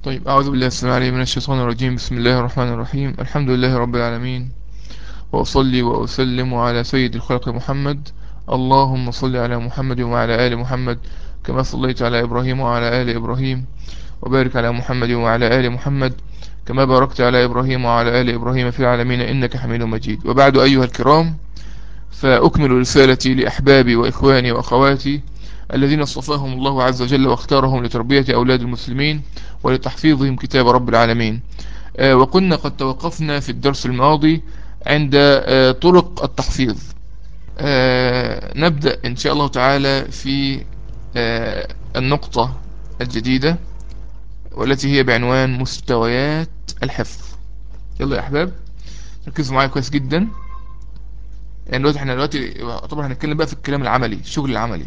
طيب أعوذ بالله السميع العليم من الشيطان الرجيم بسم الله الرحمن الرحيم الحمد لله رب العالمين وأصلي وأسلم على سيد الخلق محمد اللهم صل على محمد وعلى آل محمد كما صليت على إبراهيم وعلى آل إبراهيم وبارك على محمد وعلى آل محمد كما باركت على إبراهيم وعلى آل إبراهيم في العالمين إنك حميد مجيد وبعد أيها الكرام فأكمل رسالتي لأحبابي وإخواني وأخواتي الذين اصطفاهم الله عز وجل واختارهم لتربية أولاد المسلمين ولتحفيظهم كتاب رب العالمين آه، وكنا قد توقفنا في الدرس الماضي عند آه، طرق التحفيظ آه، نبدأ إن شاء الله تعالى في النقطة الجديدة والتي هي بعنوان مستويات الحفظ يلا يا أحباب ركزوا معايا كويس جدا يعني دلوقتي احنا دلوقتي طبعا هنتكلم بقى في الكلام العملي الشغل العملي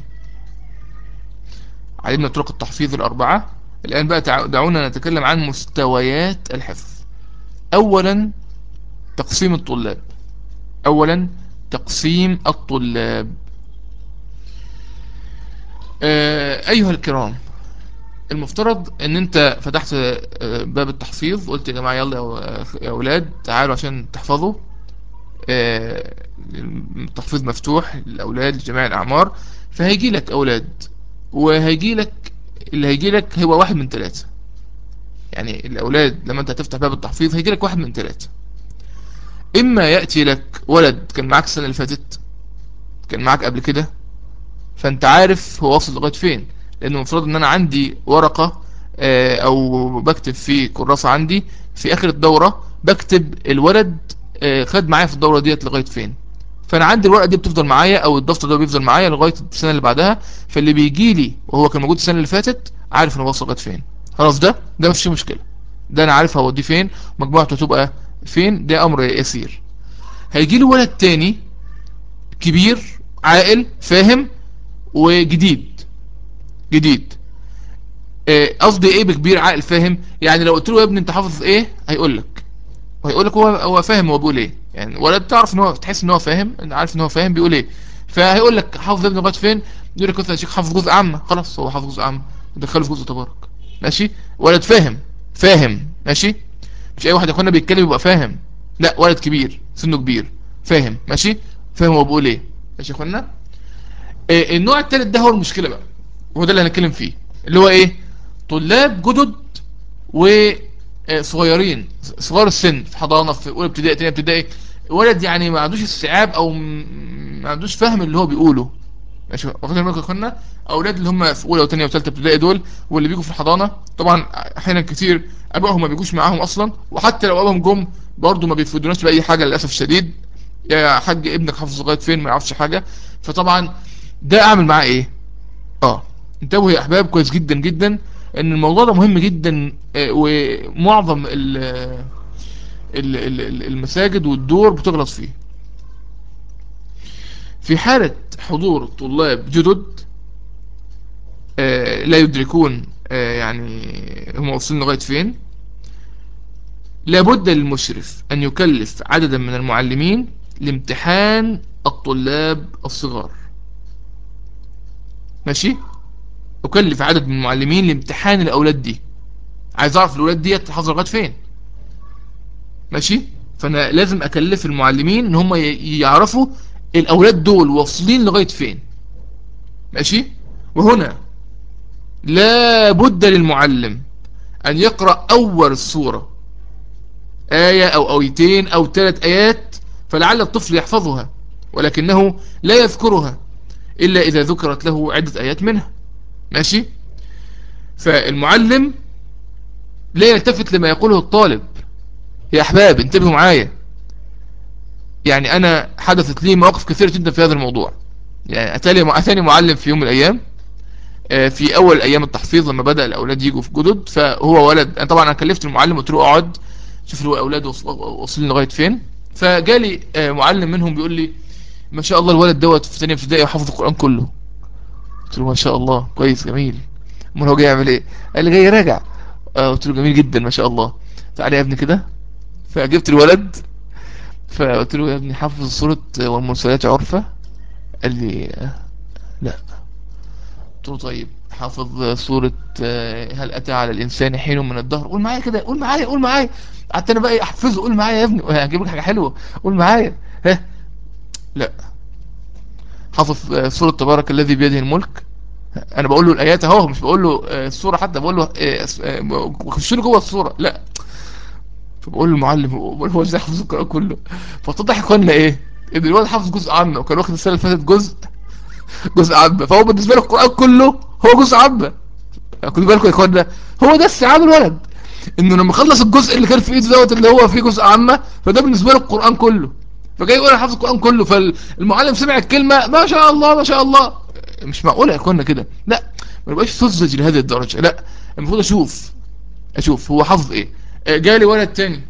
علمنا طرق التحفيظ الأربعة الآن بقى دعونا نتكلم عن مستويات الحفظ أولا تقسيم الطلاب أولا تقسيم الطلاب آه، أيها الكرام المفترض ان انت فتحت آه، باب التحفيظ قلت يا جماعة يلا يا اولاد تعالوا عشان تحفظوا آه، التحفيظ مفتوح للاولاد لجميع الاعمار فهيجي لك اولاد وهيجي لك اللي هيجي لك هو واحد من ثلاثة يعني الأولاد لما أنت هتفتح باب التحفيظ هيجي لك واحد من ثلاثة إما يأتي لك ولد كان معاك السنة اللي فاتت كان معاك قبل كده فأنت عارف هو واصل لغاية فين لأنه المفروض إن أنا عندي ورقة آه، أو بكتب في كراسة عندي في آخر الدورة بكتب الولد آه، خد معايا في الدورة ديت لغاية فين فانا عندي الورقه دي بتفضل معايا او الدفتر ده بيفضل معايا لغايه السنه اللي بعدها فاللي بيجي لي وهو كان موجود السنه اللي فاتت عارف انه وصل لغايه فين خلاص ده ده مفيش مشكله ده انا عارف هوديه فين مجموعته هتبقى فين ده امر يسير هيجي لي ولد تاني كبير عاقل فاهم وجديد جديد آه، قصدي ايه بكبير عاقل فاهم يعني لو قلت له يا ابني انت حافظ ايه هيقول لك وهيقول لك هو هو فاهم هو بيقول ايه يعني ولا تعرف ان هو تحس ان هو فاهم عارف ان هو فاهم بيقول ايه فهيقول لك حافظ ابن لغايه فين يقول لك مثلا شيخ حافظ جزء عام خلاص هو حافظ جزء عام دخله في جزء تبارك ماشي ولد فاهم فاهم ماشي مش اي واحد يا اخوانا بيتكلم يبقى فاهم لا ولد كبير سنه كبير فاهم ماشي فاهم هو بيقول ايه ماشي يا اخوانا إيه النوع الثالث ده هو المشكله بقى وهو ده اللي هنتكلم فيه اللي هو ايه طلاب جدد و آه، صغيرين صغار السن في حضانه في اولى ابتدائي ثانيه ابتدائي ولد يعني ما عندوش استيعاب او ما عندوش فهم اللي هو بيقوله ماشي واخدين بالكم يا اخوانا اولاد اللي هم في اولى وثانيه وثالثه ابتدائي دول واللي بيجوا في الحضانه طبعا احيانا كتير ابائهم ما بيجوش معاهم اصلا وحتى لو ابائهم جم برضه ما بيفيدوناش باي حاجه للاسف الشديد يا حاج ابنك حافظ لغايه فين ما يعرفش حاجه فطبعا ده اعمل معاه ايه اه انتبهوا يا احباب كويس جدا جدا ان الموضوع ده مهم جدا آه، ومعظم المساجد والدور بتغلط فيه في حالة حضور طلاب جدد آه، لا يدركون آه، يعني هم واصلين لغاية فين لابد للمشرف أن يكلف عددا من المعلمين لامتحان الطلاب الصغار ماشي أكلف عدد من المعلمين لامتحان الأولاد دي عايز أعرف الأولاد دي حافظة لغاية فين ماشي فأنا لازم أكلف المعلمين إن هم يعرفوا الأولاد دول واصلين لغاية فين ماشي وهنا لا بد للمعلم أن يقرأ أول الصورة آية أو آيتين أو ثلاث آيات فلعل الطفل يحفظها ولكنه لا يذكرها إلا إذا ذكرت له عدة آيات منها ماشي فالمعلم لا يلتفت لما يقوله الطالب يا أحباب انتبهوا معايا يعني أنا حدثت لي مواقف كثيرة جدا في هذا الموضوع يعني أتاني, أتاني معلم في يوم من الأيام آه، في أول أيام التحفيظ لما بدأ الأولاد يجوا في جدد فهو ولد أنا طبعا أنا كلفت المعلم قلت له اقعد شوف الأولاد واصلين لغاية فين فجالي آه، معلم منهم بيقول لي ما شاء الله الولد دوت في ثانيه ابتدائي وحافظ القرآن كله قلت له ما شاء الله كويس جميل امال هو جاي يعمل ايه قال لي جاي راجع آه، قلت له جميل جدا ما شاء الله تعالى يا ابني كده فجبت الولد فقلت له يا ابني حافظ سورة والمرسلات عرفة قال لي لا قلت له طيب حافظ سورة آه، هل أتى على الإنسان حين من الدهر قول معايا كده قول معايا قول معايا قعدت أنا بقى إيه أحفظه قول معايا يا ابني هجيب لك حاجة حلوة قول معايا ها لا حافظ آه، سورة تبارك الذي بيده الملك أنا بقول له الآيات أهو مش بقول له آه، السورة حتى بقول له آه، آه، خش له جوه السورة لا فبقول للمعلم بقول هو ازاي حافظ القرآن كله فاتضح يا اخوانا ايه ان الولد حافظ جزء عامة وكان واخد السنة اللي فاتت جزء جزء عامة فهو بالنسبة له القرآن كله هو جزء عامة خدوا بالكم يا اخوانا هو ده استيعاب الولد انه لما خلص الجزء اللي كان في ايده دوت اللي هو فيه جزء عامة فده بالنسبة له القرآن كله فجاي يقول انا حافظ القرآن كله فالمعلم سمع الكلمة ما شاء الله ما شاء الله مش معقولة يا اخوانا كده لا ما نبقاش سذج لهذه الدرجة لا المفروض اشوف اشوف هو حافظ ايه آه، جالي ولد تاني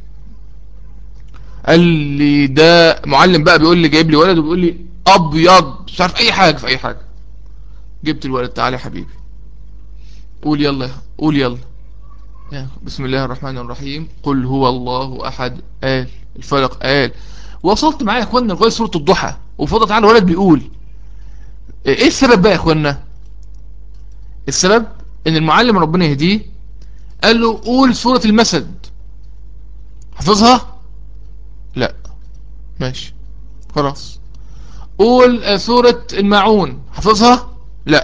قال لي ده معلم بقى بيقول لي جايب لي ولد وبيقول لي ابيض مش عارف اي حاجة في اي حاجة جبت الولد تعالى يا حبيبي قول يلا قول يلا يا بسم الله الرحمن الرحيم قل هو الله احد قال الفلق قال وصلت معايا يا اخوانا لغايه سوره الضحى وفضل تعالى الولد بيقول ايه السبب بقى يا اخوانا السبب ان المعلم ربنا يهديه قال له قول سوره المسد حافظها لا ماشي خلاص قول آه، سورة الماعون حافظها لا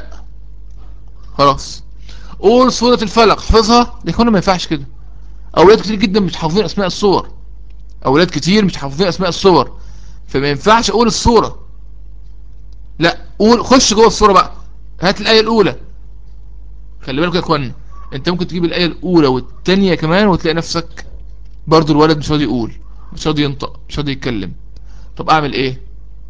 خلاص قول سورة الفلق حافظها يا اخوانا ما ينفعش كده اولاد كتير جدا مش حافظين اسماء الصور اولاد كتير مش حافظين اسماء الصور فما ينفعش اقول الصورة لا قول خش جوه الصورة بقى هات الآية الأولى خلي بالك يا اخوانا انت ممكن تجيب الآية الأولى والتانية كمان وتلاقي نفسك برضو الولد مش راضي يقول مش راضي ينطق مش راضي يتكلم طب اعمل ايه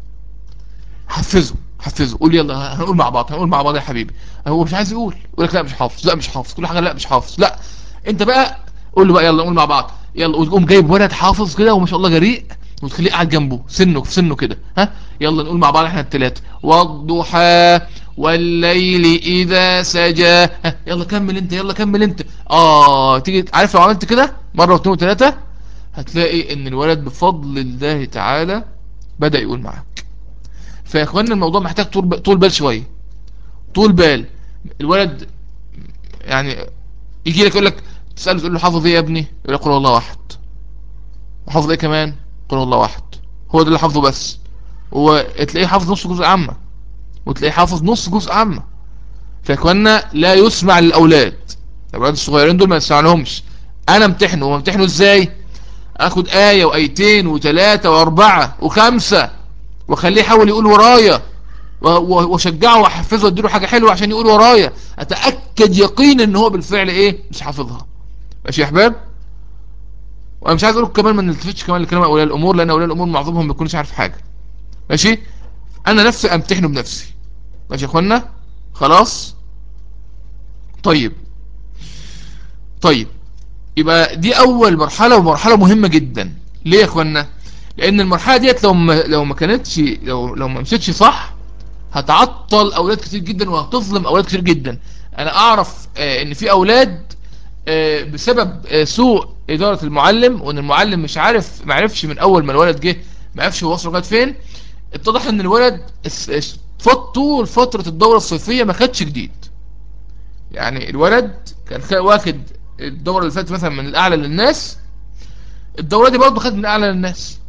حفزه حفزه قول يلا هنقول مع بعض هنقول مع بعض يا حبيبي هو مش عايز يقول يقول لك لا مش حافظ لا مش حافظ كل حاجه لا مش حافظ لا انت بقى قول له بقى يلا نقول مع بعض يلا وتقوم جايب ولد حافظ كده وما شاء الله جريء وتخليه قاعد جنبه سنه في سنه كده ها يلا نقول مع بعض احنا الثلاثه والضحى والليل اذا سجى ها يلا كمل انت يلا كمل انت اه تيجي عارف لو عملت كده مره واثنين وثلاثه هتلاقي ان الولد بفضل الله تعالى بدأ يقول معاك فيا اخوانا الموضوع محتاج طول طول بال شويه طول بال الولد يعني يجي لك يقول لك تساله تقول له حافظ ايه يا ابني يقول لك قل هو الله واحد وحافظ ايه كمان قل هو الله واحد هو ده اللي حافظه بس وتلاقيه حافظ نص جزء عامه وتلاقيه حافظ نص جزء عامه فيا اخوانا لا يسمع للاولاد الاولاد الصغيرين دول ما يسمعلهمش انا امتحنه وامتحنه ازاي اخد ايه وايتين وثلاثه واربعه وخمسه واخليه يحاول يقول ورايا و- و- واشجعه واحفزه واديله حاجه حلوه عشان يقول ورايا اتاكد يقينا ان هو بالفعل ايه مش حافظها ماشي يا احباب وانا مش عايز اقول لكم كمان ما نلتفتش كمان لكلام اولياء الامور لان اولياء الامور معظمهم ما بيكونش عارف حاجه ماشي انا نفسي امتحنه بنفسي ماشي يا اخوانا خلاص طيب طيب يبقى دي اول مرحله ومرحله مهمه جدا ليه يا اخوانا لان المرحله ديت لو ما لو ما كانتش لو لو ما مشيتش صح هتعطل اولاد كتير جدا وهتظلم اولاد كتير جدا انا اعرف آه، ان في اولاد آه، بسبب آه، سوء اداره المعلم وان المعلم مش عارف ما عرفش من اول ما الولد جه ما عرفش هو وصل لغايه فين اتضح ان الولد اس- اس- فط طول فتره الدوره الصيفيه ما خدش جديد يعني الولد كان خ- واخد الدوره اللي فاتت مثلا من الاعلى للناس الدوره دي برضه خد من الاعلى للناس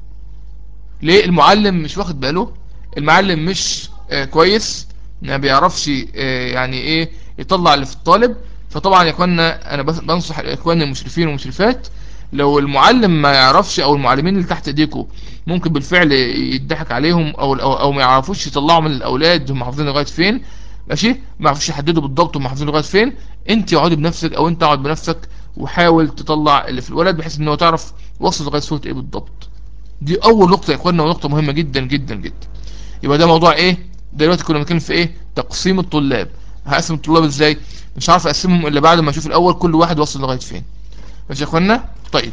ليه المعلم مش واخد باله المعلم مش آه كويس ما بيعرفش آه يعني ايه يطلع اللي في الطالب فطبعا يا اخوانا انا بس- بنصح الاخوان المشرفين والمشرفات لو المعلم ما يعرفش او المعلمين اللي تحت ايديكم ممكن بالفعل يضحك عليهم او او, أو ما يعرفوش يطلعوا من الاولاد هم حافظين لغايه فين ماشي ما يعرفوش يحددوا بالضبط هم حافظين لغايه فين انت اقعدي بنفسك او انت اقعد بنفسك وحاول تطلع اللي في الولد بحيث ان هو تعرف وصل لغايه صوره ايه بالضبط دي اول نقطة يا اخوانا ونقطة مهمة جدا جدا جدا يبقى ده موضوع ايه دلوقتي كنا بنتكلم في ايه تقسيم الطلاب هقسم الطلاب ازاي مش عارف اقسمهم الا بعد ما اشوف الاول كل واحد وصل لغاية فين ماشي يا اخوانا طيب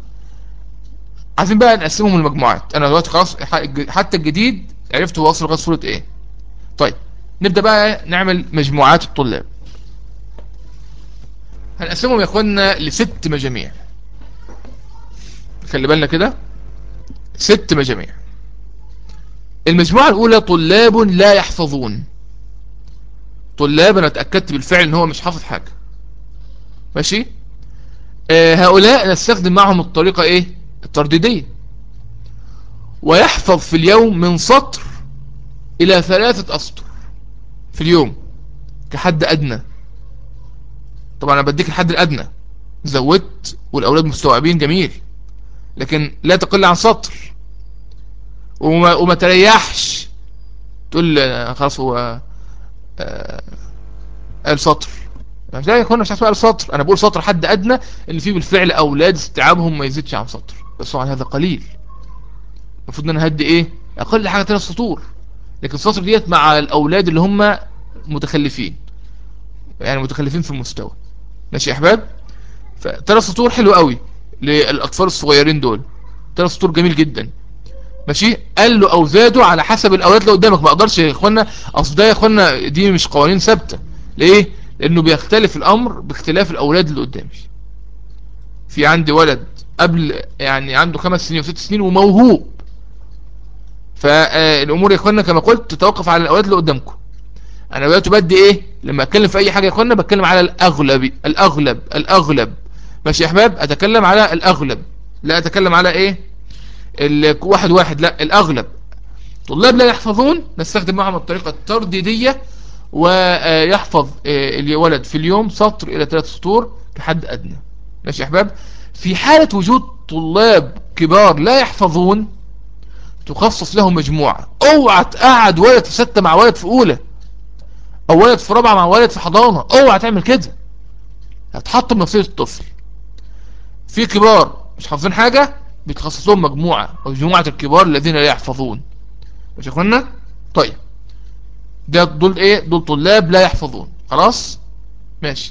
عايزين بقى نقسمهم لمجموعات انا دلوقتي خلاص ح- حتى الجديد عرفت هو وصل لغاية صورة ايه طيب نبدأ بقى نعمل مجموعات الطلاب هنقسمهم يا اخوانا لست مجاميع خلي بالنا كده ست مجاميع المجموعة الأولى طلاب لا يحفظون طلاب انا اتأكدت بالفعل ان هو مش حافظ حاجة ماشي آه هؤلاء نستخدم معهم الطريقة ايه الترديدية ويحفظ في اليوم من سطر الى ثلاثة اسطر في اليوم كحد ادنى طبعا انا بديك الحد الادنى زودت والاولاد مستوعبين جميل لكن لا تقل عن سطر وما, وما تريحش تقول خلاص هو آه قال سطر مش ده يكون مش قال سطر انا بقول سطر حد ادنى ان في بالفعل اولاد استيعابهم ما يزيدش عن سطر بس طبعا هذا قليل المفروض ان انا هدي ايه اقل حاجه ثلاث سطور لكن السطر ديت مع الاولاد اللي هم متخلفين يعني متخلفين في المستوى ماشي يا احباب فثلاث سطور حلو قوي للاطفال الصغيرين دول ثلاث سطور جميل جدا ماشي قال له او زادوا على حسب الاولاد اللي قدامك ما اقدرش يا اخوانا اصل ده يا اخوانا دي مش قوانين ثابته ليه لانه بيختلف الامر باختلاف الاولاد اللي قدامي في عندي ولد قبل يعني عنده خمس سنين وست سنين وموهوب فالامور يا اخوانا كما قلت تتوقف على الاولاد اللي قدامكم انا دلوقتي بدي ايه لما اتكلم في اي حاجه يا اخوانا بتكلم على الاغلب الاغلب الاغلب ماشي يا احباب اتكلم على الاغلب لا اتكلم على ايه واحد واحد لا الاغلب طلاب لا يحفظون نستخدم معهم الطريقه الترديديه ويحفظ الولد في اليوم سطر الى ثلاث سطور كحد ادنى ماشي يا احباب في حالة وجود طلاب كبار لا يحفظون تخصص لهم مجموعة اوعى تقعد ولد في ستة مع ولد في اولى او ولد في رابعة مع ولد في حضانة اوعى تعمل كده هتحطم نفسية الطفل في كبار مش حافظين حاجة بيتخصص لهم مجموعة او مجموعة الكبار الذين لا يحفظون مش يا اخوانا طيب ده دول ايه دول طلاب لا يحفظون خلاص ماشي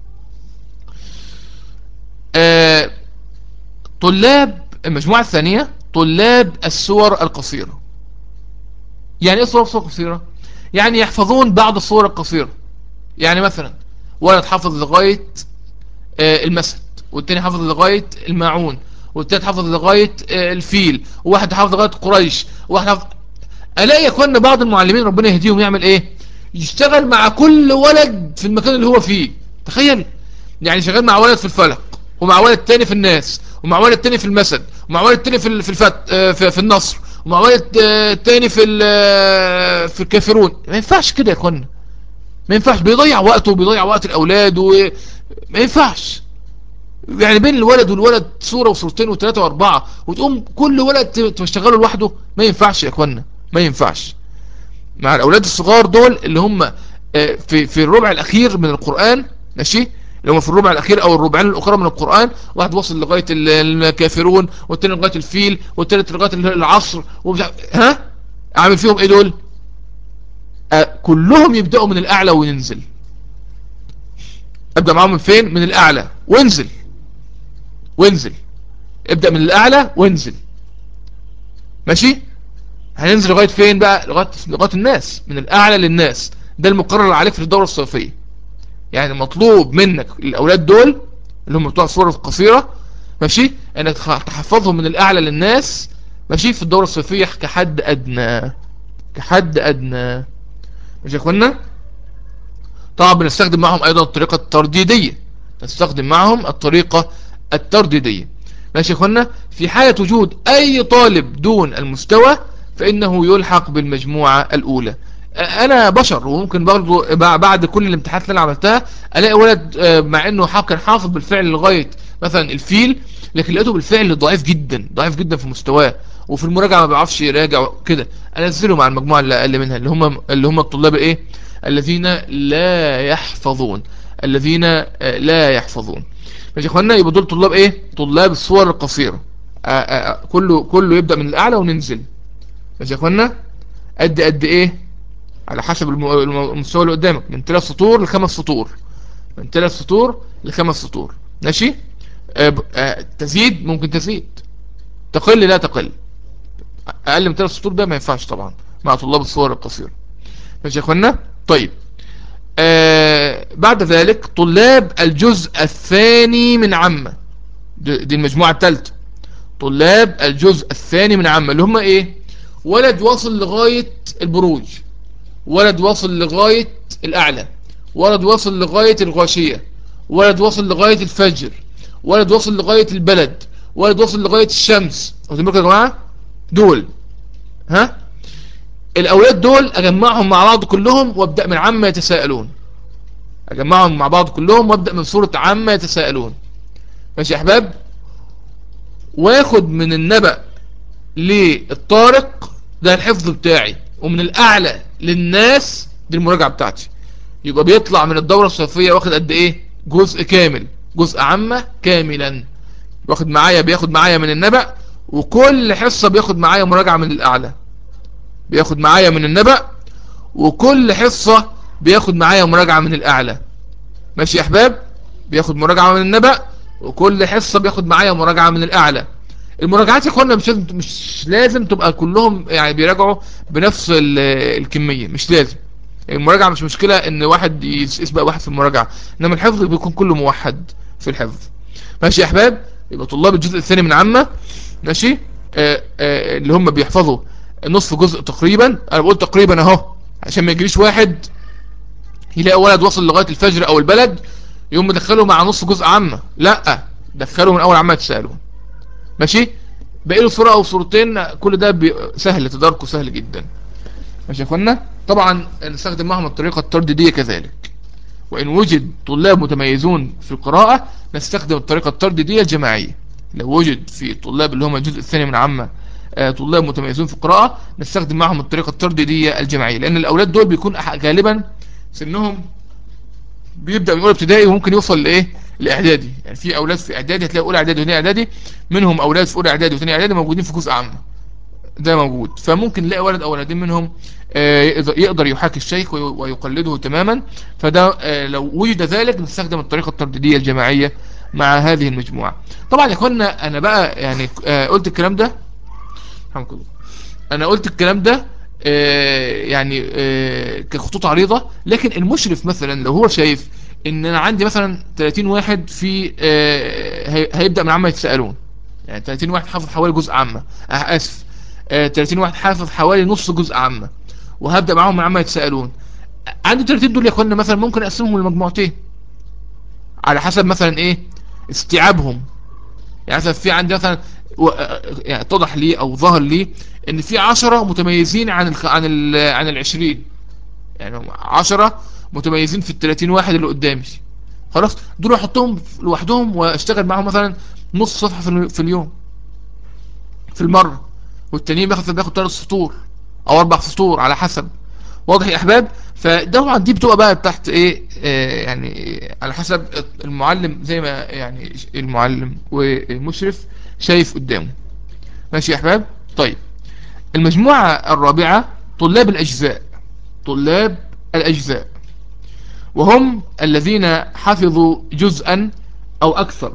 آه طلاب المجموعة الثانية طلاب السور القصيرة يعني ايه الصور القصيرة يعني يحفظون بعض الصور القصيرة يعني مثلا ولد حفظ لغاية آه المسد والتاني حفظ لغاية الماعون والتالت حفظ لغاية آه الفيل وواحد حفظ لغاية قريش وواحد حفظ الاقي يا اخوانا بعض المعلمين ربنا يهديهم يعمل ايه يشتغل مع كل ولد في المكان اللي هو فيه تخيل يعني شغال مع ولد في الفلق ومع ولد تاني في الناس ومع ولد تاني في المسد ومع ولد تاني في في الفت في, في النصر ومع ولد تاني في في الكافرون ما ينفعش كده يا اخوانا ما ينفعش بيضيع وقته وبيضيع وقت الاولاد وما ينفعش يعني بين الولد والولد صورة وصورتين وثلاثة واربعة وتقوم كل ولد تشتغله لوحده ما ينفعش يا اخوانا ما ينفعش مع الاولاد الصغار دول اللي هم في في الربع الاخير من القرآن ماشي اللي هم في الربع الاخير او الربعين الاخرى من القرآن واحد وصل لغاية الكافرون والتاني لغاية الفيل والتالت لغاية العصر ها اعمل فيهم ايه دول كلهم يبدأوا من الاعلى وينزل ابدأ معاهم من فين من الاعلى وانزل وانزل ابدأ من الاعلى وانزل ماشي هننزل لغاية فين بقى لغاية, لغاية الناس من الاعلى للناس ده المقرر عليك في الدورة الصيفية يعني مطلوب منك الاولاد دول اللي هم بتوع الصورة القصيرة ماشي انك تحفظهم من الاعلى للناس ماشي في الدورة الصيفية كحد ادنى كحد ادنى ماشي يا اخوانا طبعا بنستخدم معهم ايضا الطريقة الترديدية نستخدم معهم الطريقة الترديدية ماشي يا اخوانا في حالة وجود اي طالب دون المستوى فانه يلحق بالمجموعة الاولى انا بشر وممكن برضو بعد كل الامتحانات اللي انا عملتها الاقي ولد مع انه كان حافظ بالفعل لغاية مثلا الفيل لكن لقيته بالفعل ضعيف جدا ضعيف جدا في مستواه وفي المراجعة ما بيعرفش يراجع كده انزله مع المجموعة اللي اقل منها اللي هم اللي هم الطلاب ايه الذين لا يحفظون الذين لا يحفظون ماشي يا اخوانا يبقى دول طلاب ايه طلاب الصور القصيرة آآ آآ كله كله يبدأ من الاعلى وننزل ماشي يا اخوانا قد قد ايه على حسب المستوى اللي قدامك من ثلاث سطور لخمس سطور من ثلاث سطور لخمس سطور ماشي آآ آآ تزيد ممكن تزيد تقل لا تقل اقل من ثلاث سطور ده ما ينفعش طبعا مع طلاب الصور القصيرة ماشي يا اخوانا طيب آه بعد ذلك طلاب الجزء الثاني من عامة دي المجموعة الثالثة طلاب الجزء الثاني من عامة اللي هم ايه ولد واصل لغاية البروج ولد واصل لغاية الأعلى ولد واصل لغاية الغاشية ولد واصل لغاية الفجر ولد واصل لغاية البلد ولد واصل لغاية الشمس واخدين بالكم يا جماعة دول ها الأولاد دول أجمعهم مع بعض كلهم وابدأ من عما يتساءلون أجمعهم مع بعض كلهم وابدأ من سورة عما يتساءلون ماشي يا أحباب واخد من النبأ للطارق ده الحفظ بتاعي ومن الأعلى للناس دي المراجعة بتاعتي يبقى بيطلع من الدورة الصيفية واخد قد ايه جزء كامل جزء عامة كاملا واخد معايا بياخد معايا من النبأ وكل حصة بياخد معايا مراجعة من الأعلى بياخد معايا من النبأ وكل حصة بياخد معايا مراجعة من الأعلى ماشي يا أحباب بياخد مراجعة من النبأ وكل حصة بياخد معايا مراجعة من الأعلى المراجعات يا اخوانا مش لازم مش لازم تبقى كلهم يعني بيراجعوا بنفس الكمية مش لازم المراجعة مش مشكلة ان واحد يسبق واحد في المراجعة انما الحفظ بيكون كله موحد في الحفظ ماشي يا احباب يبقى طلاب الجزء الثاني من عامة ماشي آآ آآ اللي هم بيحفظوا نصف جزء تقريبا انا بقول تقريبا اهو عشان ما يجريش واحد يلاقي ولد وصل لغاية الفجر او البلد يقوم مدخله مع نص جزء عامة لا دخله من اول عامة تسألون ماشي باقي له صورة او صورتين كل ده سهل تداركه سهل جدا ماشي يا اخوانا طبعا نستخدم معهم الطريقة الترددية كذلك وان وجد طلاب متميزون في القراءة نستخدم الطريقة الترددية الجماعية لو وجد في الطلاب اللي هم الجزء الثاني من عامة طلاب متميزون في القراءة نستخدم معهم الطريقة الترددية الجماعية لان الاولاد دول بيكون غالبا سنهم بيبدأ من اولى ابتدائي وممكن يوصل لايه الاعدادي يعني في اولاد في اعدادي هتلاقي اولى اعدادي وثانيه اعدادي منهم اولاد في اولى اعدادي وثانيه اعدادي موجودين في جزء عام ده موجود فممكن نلاقي ولد او ولدين منهم يقدر يحاكي الشيخ ويقلده تماما فده لو وجد ذلك نستخدم الطريقة الترددية الجماعية مع هذه المجموعة طبعا يا اخوانا انا بقى يعني قلت الكلام ده الحمد لله انا قلت الكلام ده يعني كخطوط عريضة لكن المشرف مثلا لو هو شايف ان انا عندي مثلا 30 واحد في هيبدأ من عامة يتسألون يعني 30 واحد حافظ حوالي جزء عامة اسف 30 واحد حافظ حوالي نص جزء عامة وهبدأ معاهم من عامة يتسألون عندي 30 دول يا اخوانا مثلا ممكن اقسمهم لمجموعتين على حسب مثلا ايه استيعابهم يعني مثلا في عندي مثلا يعني اتضح لي او ظهر لي ان في 10 متميزين عن ال عن ال عن ال 20 يعني 10 متميزين في ال 30 واحد اللي قدامي خلاص دول احطهم لوحدهم واشتغل معاهم مثلا نص صفحة في اليوم في المرة والتانيين بياخد بياخد ثلاث سطور او اربع سطور على حسب واضح يا احباب فطبعا دي بتبقى بقى تحت ايه آه يعني على حسب المعلم زي ما يعني المعلم والمشرف شايف قدامه ماشي يا احباب طيب المجموعة الرابعة طلاب الاجزاء طلاب الاجزاء وهم الذين حفظوا جزءا او اكثر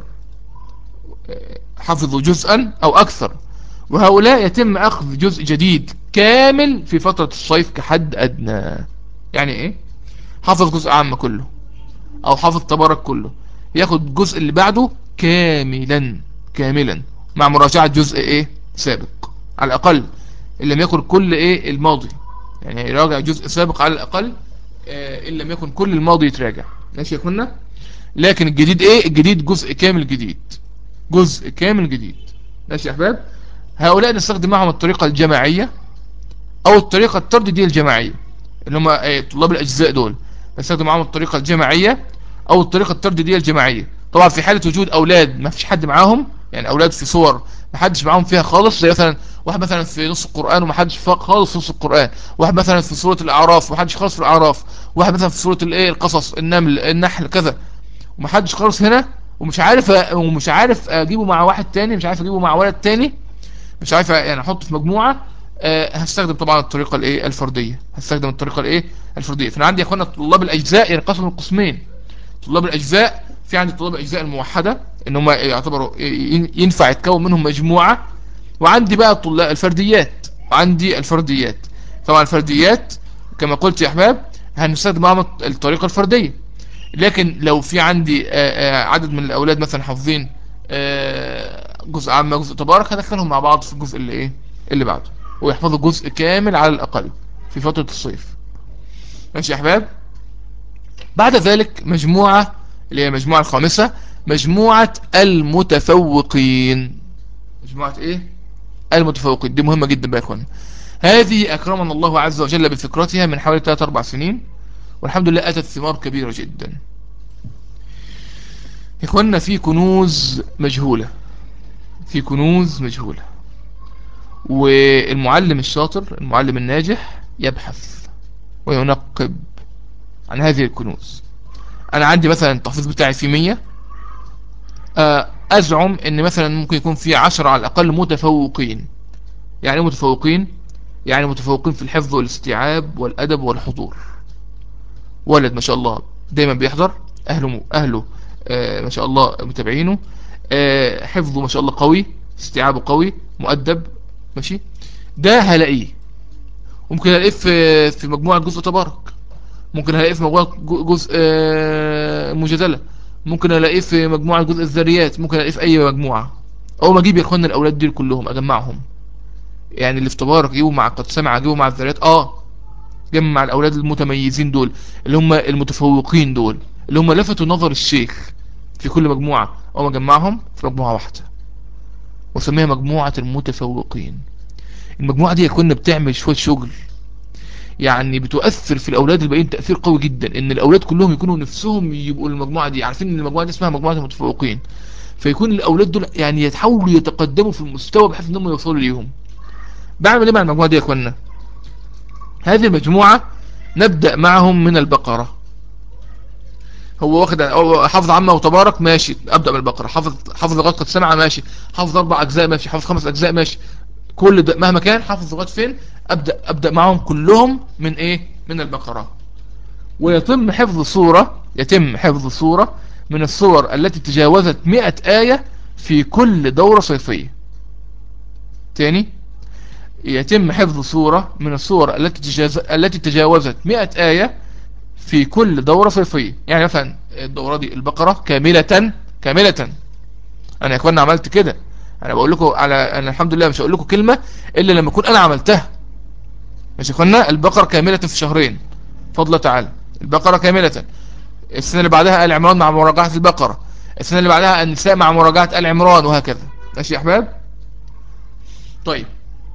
حفظوا جزءا او اكثر وهؤلاء يتم اخذ جزء جديد كامل في فترة الصيف كحد ادنى يعني ايه حفظ جزء عام كله او حفظ تبارك كله ياخد الجزء اللي بعده كاملا كاملا مع مراجعة جزء ايه سابق على الاقل ان لم يكن كل ايه الماضي يعني يراجع جزء سابق على الاقل آه ان لم يكن كل الماضي يتراجع ماشي يا اخوانا لكن الجديد ايه الجديد جزء كامل جديد جزء كامل جديد ماشي يا احباب هؤلاء نستخدم معهم الطريقة الجماعية او الطريقة الترددية الجماعية اللي هم طلاب الاجزاء دول نستخدم معهم الطريقة الجماعية او الطريقة الترددية الجماعية طبعا في حالة وجود اولاد ما فيش حد معاهم يعني اولاد في صور ما حدش معاهم فيها خالص زي مثلا واحد مثلا في نص القرآن وما حدش خالص في نص القرآن واحد مثلا في سورة الاعراف وما حدش خالص في الاعراف واحد مثلا في سورة الايه القصص النمل النحل كذا وما حدش خالص هنا ومش عارف ومش عارف اجيبه مع واحد تاني مش عارف اجيبه مع ولد تاني مش عارف يعني احطه في مجموعة أه هستخدم طبعا الطريقة الايه الفردية هستخدم الطريقة الايه الفردية فانا عندي يا اخوانا طلاب الاجزاء ينقسموا لقسمين طلاب الاجزاء في عندي طلاب الاجزاء الموحدة ان هم يعتبروا ينفع يتكون منهم مجموعة وعندي بقى طلاب الفرديات وعندي الفرديات طبعا الفرديات كما قلت يا احباب هنستخدم معهم الطريقة الفردية لكن لو في عندي عدد من الاولاد مثلا حافظين جزء عام جزء تبارك هدخلهم مع بعض في الجزء اللي ايه اللي بعده ويحفظوا جزء كامل على الاقل في فترة الصيف ماشي يا احباب بعد ذلك مجموعة اللي هي المجموعة الخامسة مجموعة المتفوقين مجموعة ايه المتفوقين دي مهمة جدا بقى يا اخوان هذه اكرمنا الله عز وجل بفكرتها من حوالي 3 4 سنين والحمد لله اتت ثمار كبيرة جدا اخواننا في كنوز مجهولة في كنوز مجهولة والمعلم الشاطر المعلم الناجح يبحث وينقب عن هذه الكنوز انا عندي مثلا التحفيظ بتاعي في 100 ازعم ان مثلا ممكن يكون في 10 على الاقل متفوقين يعني متفوقين يعني متفوقين في الحفظ والاستيعاب والادب والحضور ولد ما شاء الله دايما بيحضر اهله اهله آه ما شاء الله متابعينه آه حفظه ما شاء الله قوي استيعابه قوي مؤدب ماشي ده هلاقيه ممكن الاقيه في في مجموعه جزء تبارك ممكن الاقيه في مجموعه جزء آه مجادله ممكن الاقيه في مجموعه جزء الذريات ممكن الاقيه في اي مجموعه اول ما اجيب يا اخوانا الاولاد دول كلهم اجمعهم يعني اللي في تبارك اجيبه مع قد سمع اجيبه مع الذريات اه جمع الاولاد المتميزين دول اللي هم المتفوقين دول اللي هم لفتوا نظر الشيخ في كل مجموعة او ما جمعهم في مجموعة واحدة وسميها مجموعة المتفوقين المجموعة دي كنا بتعمل شوية شغل يعني بتؤثر في الاولاد الباقيين تأثير قوي جدا ان الاولاد كلهم يكونوا نفسهم يبقوا المجموعة دي عارفين ان المجموعة دي اسمها مجموعة المتفوقين فيكون الاولاد دول يعني يتحاولوا يتقدموا في المستوى بحيث انهم يوصلوا ليهم بعمل ايه مع المجموعة دي يا اخوانا هذه المجموعة نبدأ معهم من البقرة هو واخد حافظ عامة وتبارك ماشي ابدأ من البقرة حافظ حافظ لغاية قد سمع ماشي حافظ اربع اجزاء ماشي حافظ خمس اجزاء ماشي كل ده مهما كان حافظ لغاية فين ابدأ ابدأ معهم كلهم من ايه من البقرة ويتم حفظ صورة يتم حفظ صورة من الصور التي تجاوزت 100 آية في كل دورة صيفية تاني يتم حفظ صورة من الصور التي تجاوز التي تجاوزت 100 آية في كل دورة صيفية يعني مثلا الدورة دي البقرة كاملة كاملة انا يا اخوانا عملت كده انا بقول لكم على انا الحمد لله مش هقول لكم كلمة الا لما اكون انا عملتها مش يا اخوانا البقرة كاملة في شهرين فضل تعالى البقرة كاملة السنة اللي بعدها آل عمران مع مراجعة البقرة السنة اللي بعدها النساء مع مراجعة آل عمران وهكذا ماشي يا احباب طيب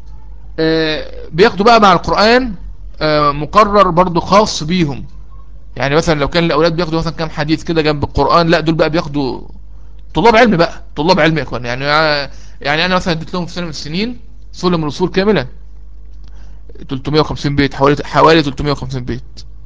بياخدوا بقى مع القرآن مقرر برضو خاص بيهم يعني مثلا لو كان الاولاد بياخدوا مثلا كام حديث كده جنب القرآن لا دول بقى بياخدوا طلاب علم بقى طلاب علم يا اخوان يعني يعني انا مثلا اديت لهم في سنه من السنين سلم الوصول كاملا 350 بيت حوالي حوالي 350 بيت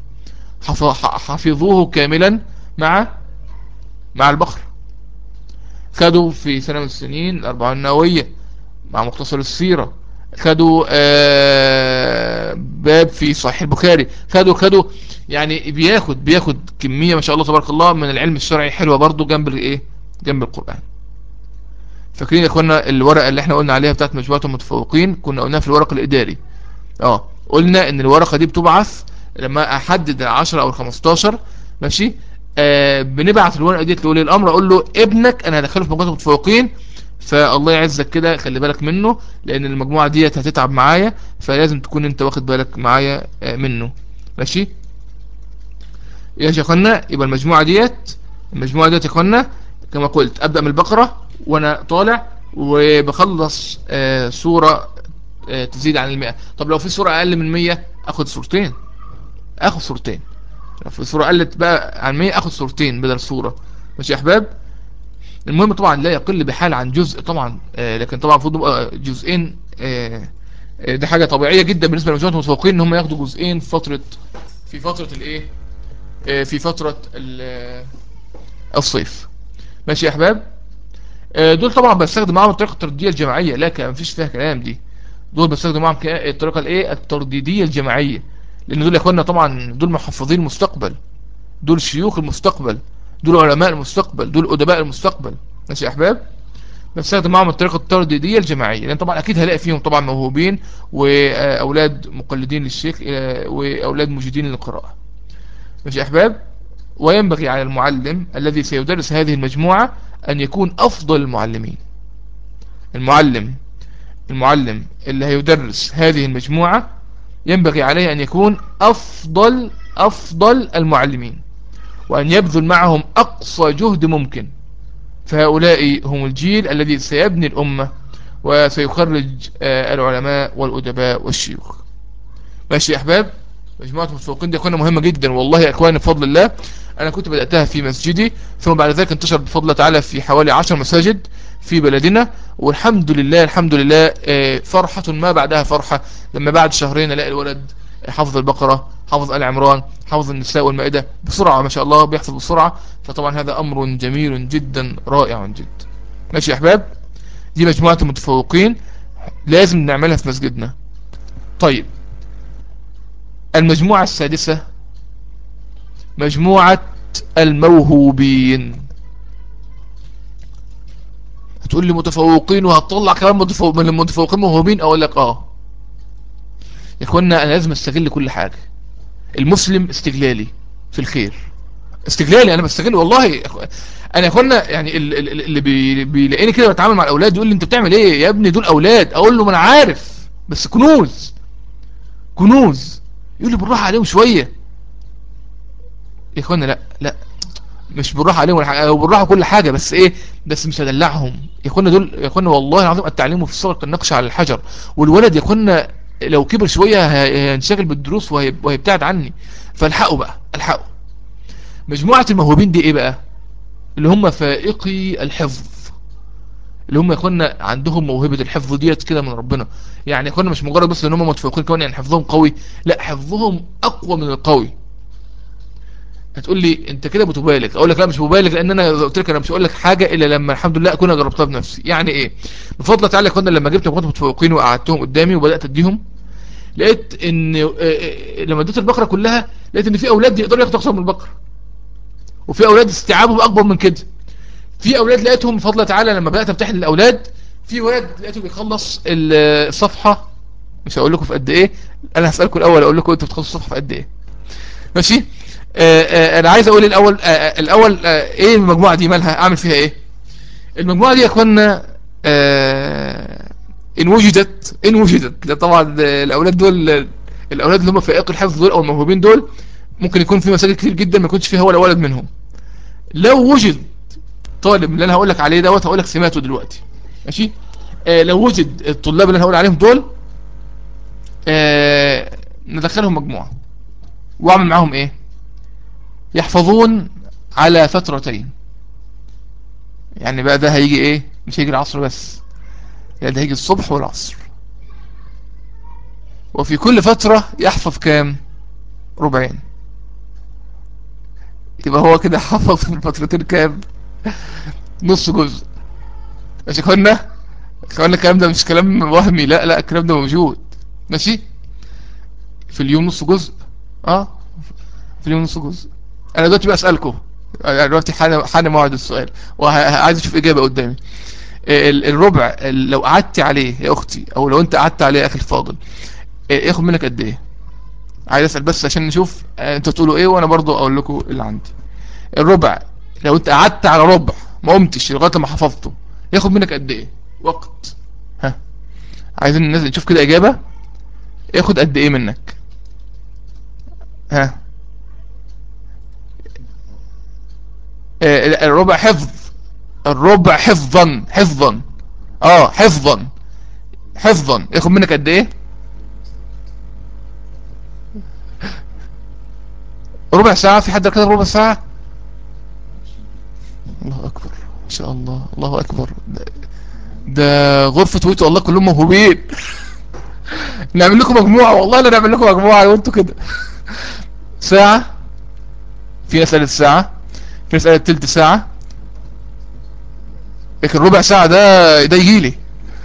حفظوه كاملا مع مع البقر خدوا في سنه من السنين الاربعين النوويه مع مختصر السيره خدوا آه باب في صحيح البخاري خدوا خدوا يعني بياخد بياخد كمية ما شاء الله تبارك الله من العلم الشرعي حلوة برضو جنب الايه جنب القرآن فاكرين يا اخوانا الورقة اللي احنا قلنا عليها بتاعت مجموعة المتفوقين كنا قلناها في الورق الاداري اه قلنا ان الورقة دي بتبعث لما احدد العشرة او الخمستاشر ماشي آه بنبعت الورقة دي لولي الامر اقول له ابنك انا هدخله في مجموعة المتفوقين فالله يعزك كده خلي بالك منه لان المجموعة ديت هتتعب معايا فلازم تكون انت واخد بالك معايا منه ماشي يا شيخنا يبقى المجموعة ديت المجموعة ديت يا اخوانا كما قلت ابدأ من البقرة وانا طالع وبخلص آه سورة آه تزيد عن المئة طب لو في سورة اقل من مية اخد سورتين اخد سورتين لو في سورة قلت بقى عن مية اخد سورتين بدل سورة ماشي يا احباب المهم طبعا لا يقل بحال عن جزء طبعا آه لكن طبعا المفروض جزئين آه آه دي حاجة طبيعية جدا بالنسبة لمجموعة المتفوقين ان هم ياخدوا جزئين في فترة في فترة الايه آه في فترة الصيف ماشي يا احباب آه دول طبعا بستخدم معاهم الطريقة الترديدية الجماعية لا مفيش فيها كلام دي دول بستخدم معاهم الطريقة الايه الترديدية الجماعية لان دول يا اخوانا طبعا دول محفظين المستقبل دول شيوخ المستقبل دول علماء المستقبل دول أدباء المستقبل ماشي يا أحباب بستخدم معهم الطريقة الترديدية الجماعية لأن طبعا أكيد هلاقي فيهم طبعا موهوبين وأولاد مقلدين للشيخ وأولاد مجيدين للقراءة ماشي يا أحباب وينبغي على المعلم الذي سيدرس هذه المجموعة أن يكون أفضل المعلمين المعلم المعلم اللي هيدرس هذه المجموعة ينبغي عليه أن يكون أفضل أفضل المعلمين وأن يبذل معهم أقصى جهد ممكن فهؤلاء هم الجيل الذي سيبني الأمة وسيخرج آه، العلماء والأدباء والشيوخ ماشي يا أحباب مجموعة المتفوقين دي أخوانا مهمة جدا والله يا أخواني بفضل الله أنا كنت بدأتها في مسجدي ثم بعد ذلك انتشر بفضل الله تعالى في حوالي عشر مساجد في بلدنا والحمد لله الحمد لله آه، فرحة ما بعدها فرحة لما بعد شهرين الاقي الولد حافظ البقرة حافظ آل عمران حافظ النساء والمائدة بسرعة ما شاء الله بيحفظ بسرعة فطبعا هذا أمر جميل جدا رائع جدا ماشي يا أحباب دي مجموعة المتفوقين لازم نعملها في مسجدنا طيب المجموعة السادسة مجموعة الموهوبين هتقول لي متفوقين وهتطلع كمان متفوق من المتفوقين موهوبين اقول لك اه يا اخوانا انا لازم استغل كل حاجة المسلم استغلالي في الخير استغلالي انا بستغل والله انا يا اخوانا يعني اللي بيلاقيني كده بتعامل مع الاولاد يقول لي انت بتعمل ايه يا ابني دول اولاد اقول له ما انا عارف بس كنوز كنوز يقول لي بالراحه عليهم شويه يا اخوانا لا لا مش بالراحه عليهم او بالراحه كل حاجه بس ايه بس مش هدلعهم يا اخوانا دول يا اخوانا والله العظيم التعليم في الصغر كالنقش على الحجر والولد يا اخوانا لو كبر شويه هينشغل بالدروس وهيبتعد عني فالحقوا بقى الحقوا مجموعه الموهوبين دي ايه بقى اللي هم فائقي الحفظ اللي هم يا اخوانا عندهم موهبه الحفظ ديت كده من ربنا يعني يا اخوانا مش مجرد بس ان هم متفوقين كمان يعني حفظهم قوي لا حفظهم اقوى من القوي هتقول لي انت كده بتبالغ اقول لك لا مش مبالغ لان انا قلت لك انا مش هقول لك حاجه الا لما الحمد لله اكون جربتها بنفسي يعني ايه بفضل تعالى كنا لما جبت مجموعه متفوقين وقعدتهم قدامي وبدات اديهم لقيت ان اه اه لما اديت البقره كلها لقيت ان في اولاد يقدروا ياخدوا اكثر من البقره وفي اولاد استيعابهم اكبر من كده في اولاد لقيتهم بفضل تعالى لما بدات امتحن الاولاد في ولد لقيته بيخلص الصفحه مش هقول لكم في قد ايه انا هسالكم الاول اقول لكم انتوا بتخلصوا الصفحه في قد ايه ماشي آآ آآ انا عايز اقول الاول آآ الاول ايه المجموعه دي مالها اعمل فيها ايه المجموعه دي يا اخوانا ان وجدت ان وجدت طبعا الاولاد دول الاولاد اللي هم فائق الحفظ دول او الموهوبين دول ممكن يكون في مساجد كتير جدا ما يكونش فيها ولا ولد منهم لو وجد طالب اللي انا هقول لك عليه دوت هقول لك سماته دلوقتي ماشي آه لو وجد الطلاب اللي انا هقول عليهم دول آه ندخلهم مجموعه واعمل معاهم ايه يحفظون على فترتين يعني بقى ده هيجي ايه مش هيجي العصر بس لا ده هيجي الصبح والعصر وفي كل فترة يحفظ كام ربعين يبقى هو كده حفظ في الفترتين كام نص جزء ماشي اخوانا اخوانا الكلام ده مش كلام وهمي لا لا الكلام ده موجود ماشي في اليوم نص جزء اه في اليوم نص جزء انا دلوقتي بسألكم يعني دلوقتي حان حان موعد السؤال وعايز اشوف اجابة قدامي الربع لو قعدت عليه يا اختي او لو انت قعدت عليه يا اخي الفاضل ياخد منك قد ايه عايز اسال بس عشان نشوف انتوا تقولوا ايه وانا برضو اقول لكم اللي عندي الربع لو انت قعدت على ربع ما قمتش لغايه لما حفظته ياخد منك قد ايه وقت ها عايزين الناس نشوف كده اجابه ياخد قد ايه منك ها الربع حفظ الربع حفظا حفظا اه حفظا حفظا ياخد منك قد ايه ربع ساعة في حد كده ربع ساعة الله اكبر ما شاء الله الله اكبر ده, ده غرفة ويتو الله كلهم موهوبين نعمل لكم مجموعة والله لا نعمل لكم مجموعة وانتوا كده ساعة في ناس قالت ساعة في ناس قالت تلت ساعة لكن ربع ساعة ده ده يجيلي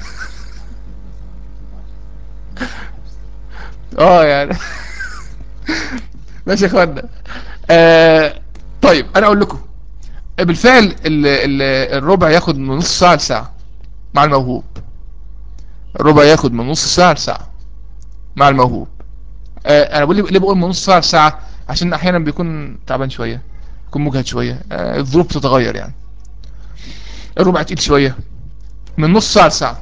اه يعني ماشي يا اخوانا آه طيب انا اقول لكم بالفعل ال ال الربع ياخد من نص ساعة لساعة مع الموهوب الربع ياخد من نص ساعة لساعة مع الموهوب آه انا بقول ليه بقول من نص ساعة لساعة عشان احيانا بيكون تعبان شوية يكون مجهد شوية آه الظروف بتتغير يعني الربع تقيل شوية من نص ساعة لساعة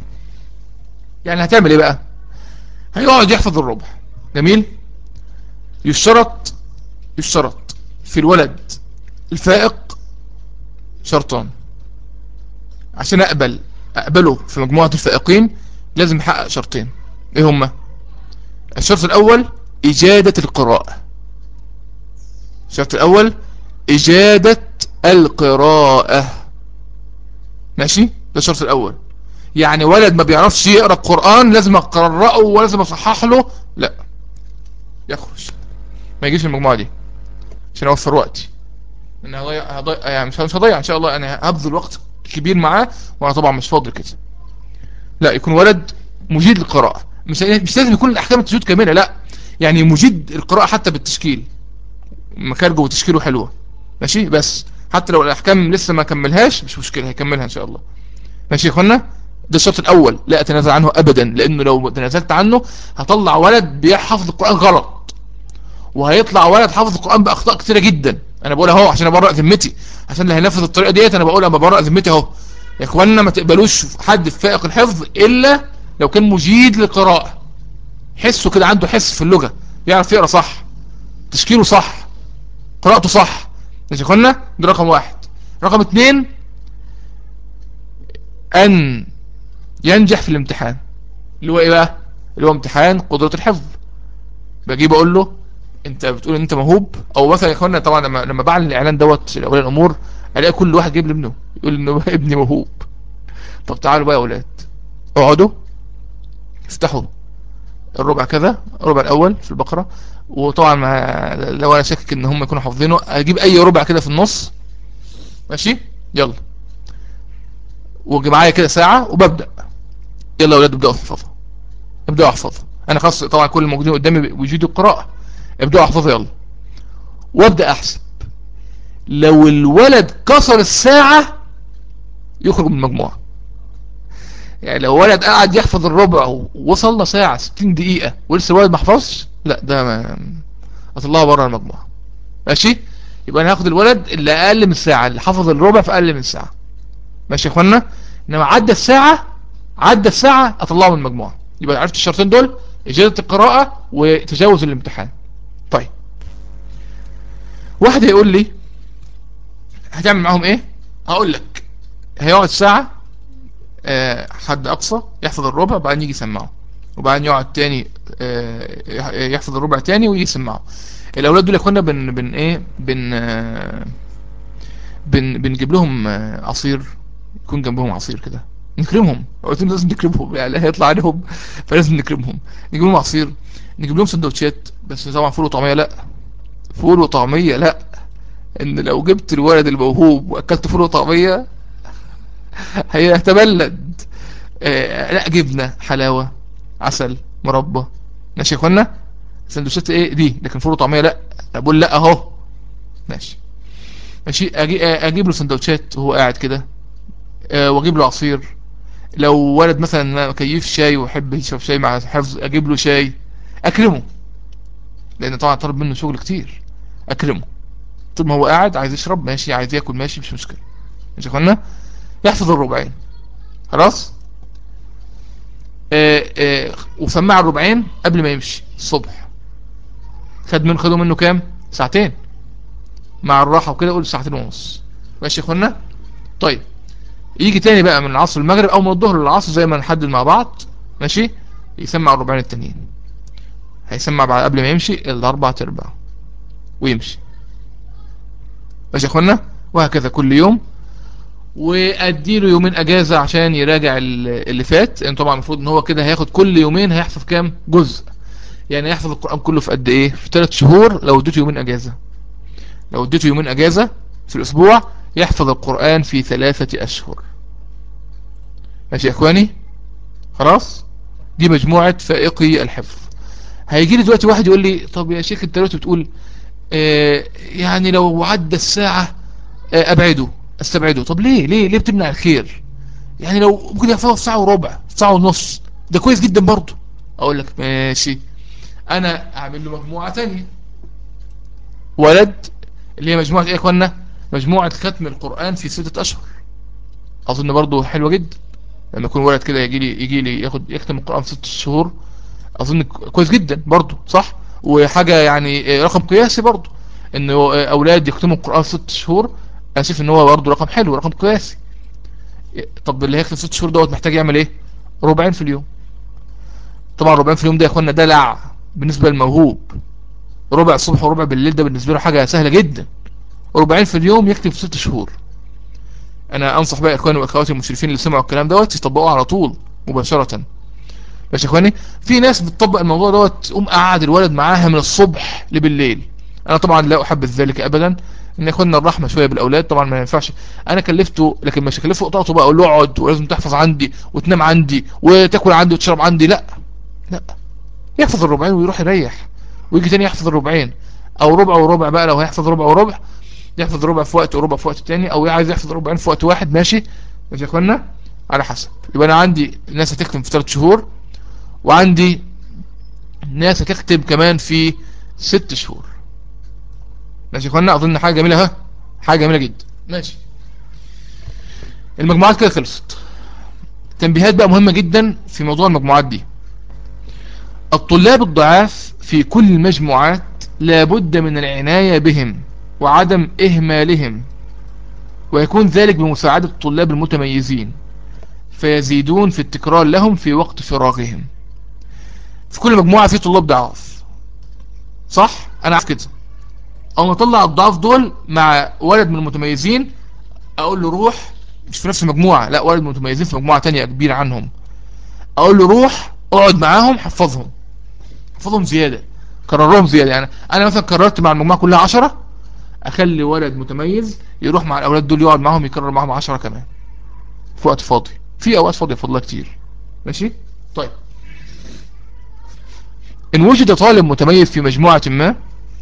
يعني هتعمل ايه بقى هيقعد يحفظ الربع جميل يشترط يشترط في الولد الفائق شرطان عشان اقبل اقبله في مجموعة الفائقين لازم يحقق شرطين ايه هما الشرط الاول اجادة القراءة الشرط الاول اجادة القراءة ماشي ده الشرط الاول يعني ولد ما بيعرفش يقرأ القرآن لازم اقرأه ولازم اصحح له لا يخرج ما يجيش المجموعة دي عشان اوفر وقتي ان هضيع هضيع يعني مش مش هضيع ان شاء الله انا هبذل وقت كبير معاه وانا طبعا مش فاضي كده لا يكون ولد مجيد للقراءة مش مش لازم يكون الاحكام التجويد كاملة لا يعني مجيد القراءة حتى بالتشكيل مكارجه وتشكيله حلوة ماشي بس حتى لو الاحكام لسه ما كملهاش مش مشكلة هيكملها ان شاء الله ماشي يا اخوانا ده الشرط الاول لا اتنازل عنه ابدا لانه لو تنازلت عنه هطلع ولد بيحفظ القرآن غلط وهيطلع ولد حافظ القرآن باخطاء كتيرة جدا انا بقول اهو عشان ابرأ ذمتي عشان اللي هينفذ الطريقة ديت انا بقول انا ببرأ ذمتي اهو يا اخوانا ما تقبلوش حد في فائق الحفظ الا لو كان مجيد للقراءة حسه كده عنده حس في اللغة يعرف يقرأ صح تشكيله صح قراءته صح ماشي يا اخوانا ده رقم واحد رقم اتنين ان ينجح في الامتحان اللي هو ايه بقى اللي هو امتحان قدرة الحفظ بجيب اقول له انت بتقول ان انت موهوب او مثلا يا اخوانا طبعا لما لما بعلن الاعلان دوت لاولياء الامور الاقي كل واحد جايب لابنه يقول انه ابني موهوب طب تعالوا بقى يا اولاد اقعدوا افتحوا الربع كذا الربع الاول في البقرة وطبعا ما لو انا شاكك ان هم يكونوا حافظينه اجيب اي ربع كده في النص ماشي يلا واجي معايا كده ساعة وببدأ يلا يا اولاد ابدأوا احفظوا ابدأوا احفظوا انا خلاص طبعا كل الموجودين قدامي بيجيدوا القراءة ابدأوا احفظوا يلا وابدأ احسب لو الولد كسر الساعة يخرج من المجموعة يعني لو ولد قاعد يحفظ الربع ووصلنا ساعة 60 دقيقة ولسه الولد ما حفظش لا ده ما اطلعه بره المجموعة ماشي يبقى انا هاخد الولد اللي اقل من الساعة اللي حفظ الربع في اقل من ساعة ماشي يا اخوانا انما عدى الساعة عدى الساعة اطلعه من المجموعة يبقى عرفت الشرطين دول اجازة القراءة وتجاوز الامتحان طيب واحد هيقول لي هتعمل معاهم ايه هقول لك هيقعد ساعة آه، حد اقصى يحفظ الربع بعدين يجي يسمعه وبعدين يقعد تاني آه، يحفظ الربع تاني ويجي يسمعه الاولاد دول يا اخوانا بن بن ايه بن آه، بن بنجيب لهم عصير يكون جنبهم عصير كده نكرمهم قلت لازم نكرمهم يعني هيطلع عليهم فلازم نكرمهم نجيب لهم عصير نجيب لهم سندوتشات بس طبعا فول وطعميه لا فول وطعميه لا ان لو جبت الولد الموهوب واكلت فول وطعميه هيتبلد آه لا جبنه حلاوه عسل مربى ماشي يا اخوانا سندوتشات ايه دي لكن فول وطعميه لا بقول لا اهو ماشي ماشي أجي اجيب له سندوتشات وهو قاعد كده أه واجيب له عصير لو ولد مثلا كيف شاي ويحب يشرب شاي مع حفظ اجيب له شاي اكرمه لان طبعا طلب منه شغل كتير اكرمه طول ما هو قاعد عايز يشرب ماشي عايز ياكل ماشي مش مشكله ماشي يا اخوانا يحفظ الربعين خلاص آه آه وسمع الربعين قبل ما يمشي الصبح خد من خدوا منه كام ساعتين مع الراحة وكده قول ساعتين ونص ماشي يا اخوانا طيب يجي تاني بقى من العصر المغرب او من الظهر للعصر زي ما نحدد مع بعض ماشي يسمع الربعين التانيين هيسمع بعد قبل ما يمشي الاربع ارباع ويمشي ماشي يا اخوانا وهكذا كل يوم واديله يومين اجازة عشان يراجع اللي فات لان طبعا المفروض ان هو كده هياخد كل يومين هيحفظ كام جزء يعني يحفظ القرآن كله في قد ايه في 3 شهور لو اديته يومين اجازة لو اديته يومين اجازة في الاسبوع يحفظ القرآن في ثلاثة اشهر ماشي يا اخواني خلاص دي مجموعة فائقي الحفظ هيجي لي دلوقتي واحد يقول لي طب يا شيخ انت دلوقتي بتقول اه يعني لو عدى الساعة اه ابعده استبعده طب ليه ليه ليه بتمنع الخير يعني لو ممكن يحفظه في ساعة وربع في ساعة ونص ده كويس جدا برضه اقول لك ماشي انا اعمل له مجموعة تانية ولد اللي هي مجموعة ايه يا اخوانا مجموعة ختم القرآن في ستة اشهر اظن برضه حلوة جدا لما يكون ولد كده يجي لي يجي لي ياخد يختم القرآن في ست شهور اظن كويس جدا برضه صح وحاجة يعني رقم قياسي برضو انه اولاد يختموا القرآن ست شهور اسف ان هو برضو رقم حلو رقم قياسي طب اللي هيختم ست شهور دوت محتاج يعمل ايه ربعين في اليوم طبعا ربعين في اليوم ده يا اخوانا دلع بالنسبة للموهوب ربع الصبح وربع بالليل ده بالنسبة له حاجة سهلة جدا ربعين في اليوم يكتب في ست شهور انا انصح بقى اخواني واخواتي المشرفين اللي سمعوا الكلام دوت يطبقوه على طول مباشرة ماشي يا اخواني في ناس بتطبق الموضوع دوت تقوم قاعد الولد معاها من الصبح لبالليل انا طبعا لا احب ذلك ابدا ان اخواننا الرحمه شويه بالاولاد طبعا ما ينفعش انا كلفته لكن مش هكلفه قطعته بقى اقول له اقعد ولازم تحفظ عندي وتنام عندي وتاكل عندي وتشرب عندي لا لا يحفظ الربعين ويروح يريح ويجي تاني يحفظ الربعين او ربع وربع بقى لو هيحفظ ربع وربع يحفظ ربع في وقت وربع في وقت تاني او عايز يحفظ ربعين في وقت واحد ماشي ماشي يا اخوانا على حسب يبقى انا عندي ناس هتختم في 3 شهور وعندي ناس هتختم كمان في 6 شهور ماشي يا اخوانا اظن حاجه جميله ها حاجه جميله جدا ماشي المجموعات كده خلصت تنبيهات بقى مهمه جدا في موضوع المجموعات دي الطلاب الضعاف في كل المجموعات لابد من العناية بهم وعدم إهمالهم ويكون ذلك بمساعدة الطلاب المتميزين فيزيدون في التكرار لهم في وقت فراغهم في كل مجموعة في طلاب ضعاف صح؟ أنا عارف كده أو نطلع الضعاف دول مع ولد من المتميزين أقول له روح مش في نفس المجموعة لا ولد من المتميزين في مجموعة تانية كبيرة عنهم أقول له روح اقعد معاهم حفظهم حفظهم زيادة كررهم زيادة يعني أنا مثلا كررت مع المجموعة كلها عشرة أخلي ولد متميز يروح مع الأولاد دول يقعد معاهم يكرر معاهم عشرة كمان في وقت فاضي في أوقات فاضية فضلها كتير ماشي طيب إن وجد طالب متميز في مجموعة ما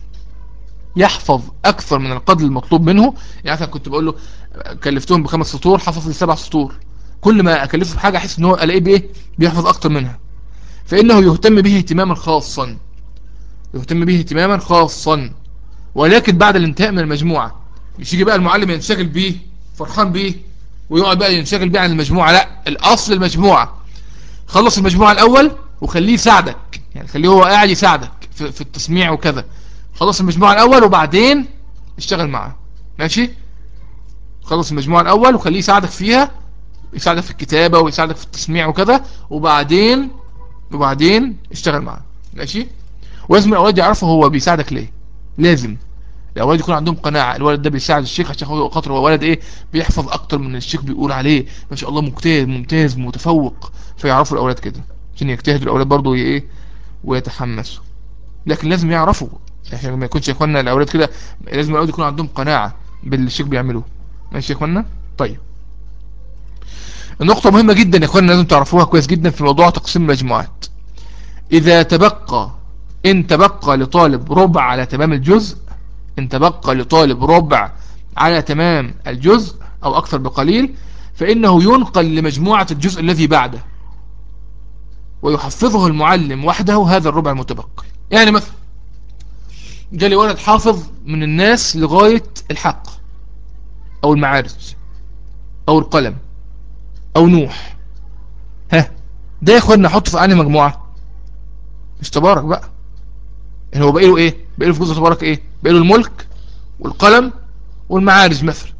يحفظ أكثر من القدر المطلوب منه يعني مثلا كنت بقول له كلفتهم بخمس سطور حفظ لي سبع سطور كل ما أكلفه بحاجة أحس إن هو ألاقيه بإيه بيحفظ أكتر منها فإنه يهتم به اهتماما خاصا يهتم به اهتماما خاصا ولكن بعد الانتهاء من المجموعة مش يجي بقى المعلم ينشغل بيه فرحان بيه ويقعد بقى ينشغل بيه عن المجموعة لا الأصل المجموعة خلص المجموعة الأول وخليه يساعدك يعني خليه هو قاعد يساعدك في, في التسميع وكذا خلص المجموعة الأول وبعدين اشتغل معاه ماشي خلص المجموعة الأول وخليه يساعدك فيها يساعدك في الكتابة ويساعدك في التسميع وكذا وبعدين وبعدين اشتغل معاه ماشي ولازم الاولاد يعرفوا هو بيساعدك ليه لازم الاولاد يكون عندهم قناعه الولد ده بيساعد الشيخ عشان خاطر هو ولد ايه بيحفظ اكتر من الشيخ بيقول عليه ما شاء الله مجتهد ممتاز متفوق فيعرفوا الاولاد كده عشان يجتهدوا الاولاد برضو ايه ويتحمسوا لكن لازم يعرفوا عشان ما يكونش يا اخوانا الاولاد كده لازم الاولاد يكون عندهم قناعه باللي الشيخ بيعملوه ماشي يا اخوانا طيب النقطة مهمة جدا يا اخوانا لازم تعرفوها كويس جدا في موضوع تقسيم المجموعات إذا تبقى إن تبقى لطالب ربع على تمام الجزء إن تبقى لطالب ربع على تمام الجزء أو أكثر بقليل فإنه ينقل لمجموعة الجزء الذي بعده ويحفظه المعلم وحده هذا الربع المتبقي يعني مثلا جالي ولد حافظ من الناس لغاية الحق أو المعارج أو القلم أو نوح ها ده يا اخوانا نحطه في أنهي مجموعة مش تبارك بقى يعني هو باقي له ايه باقي له في جزء تبارك ايه باقي له الملك والقلم والمعارج مثلا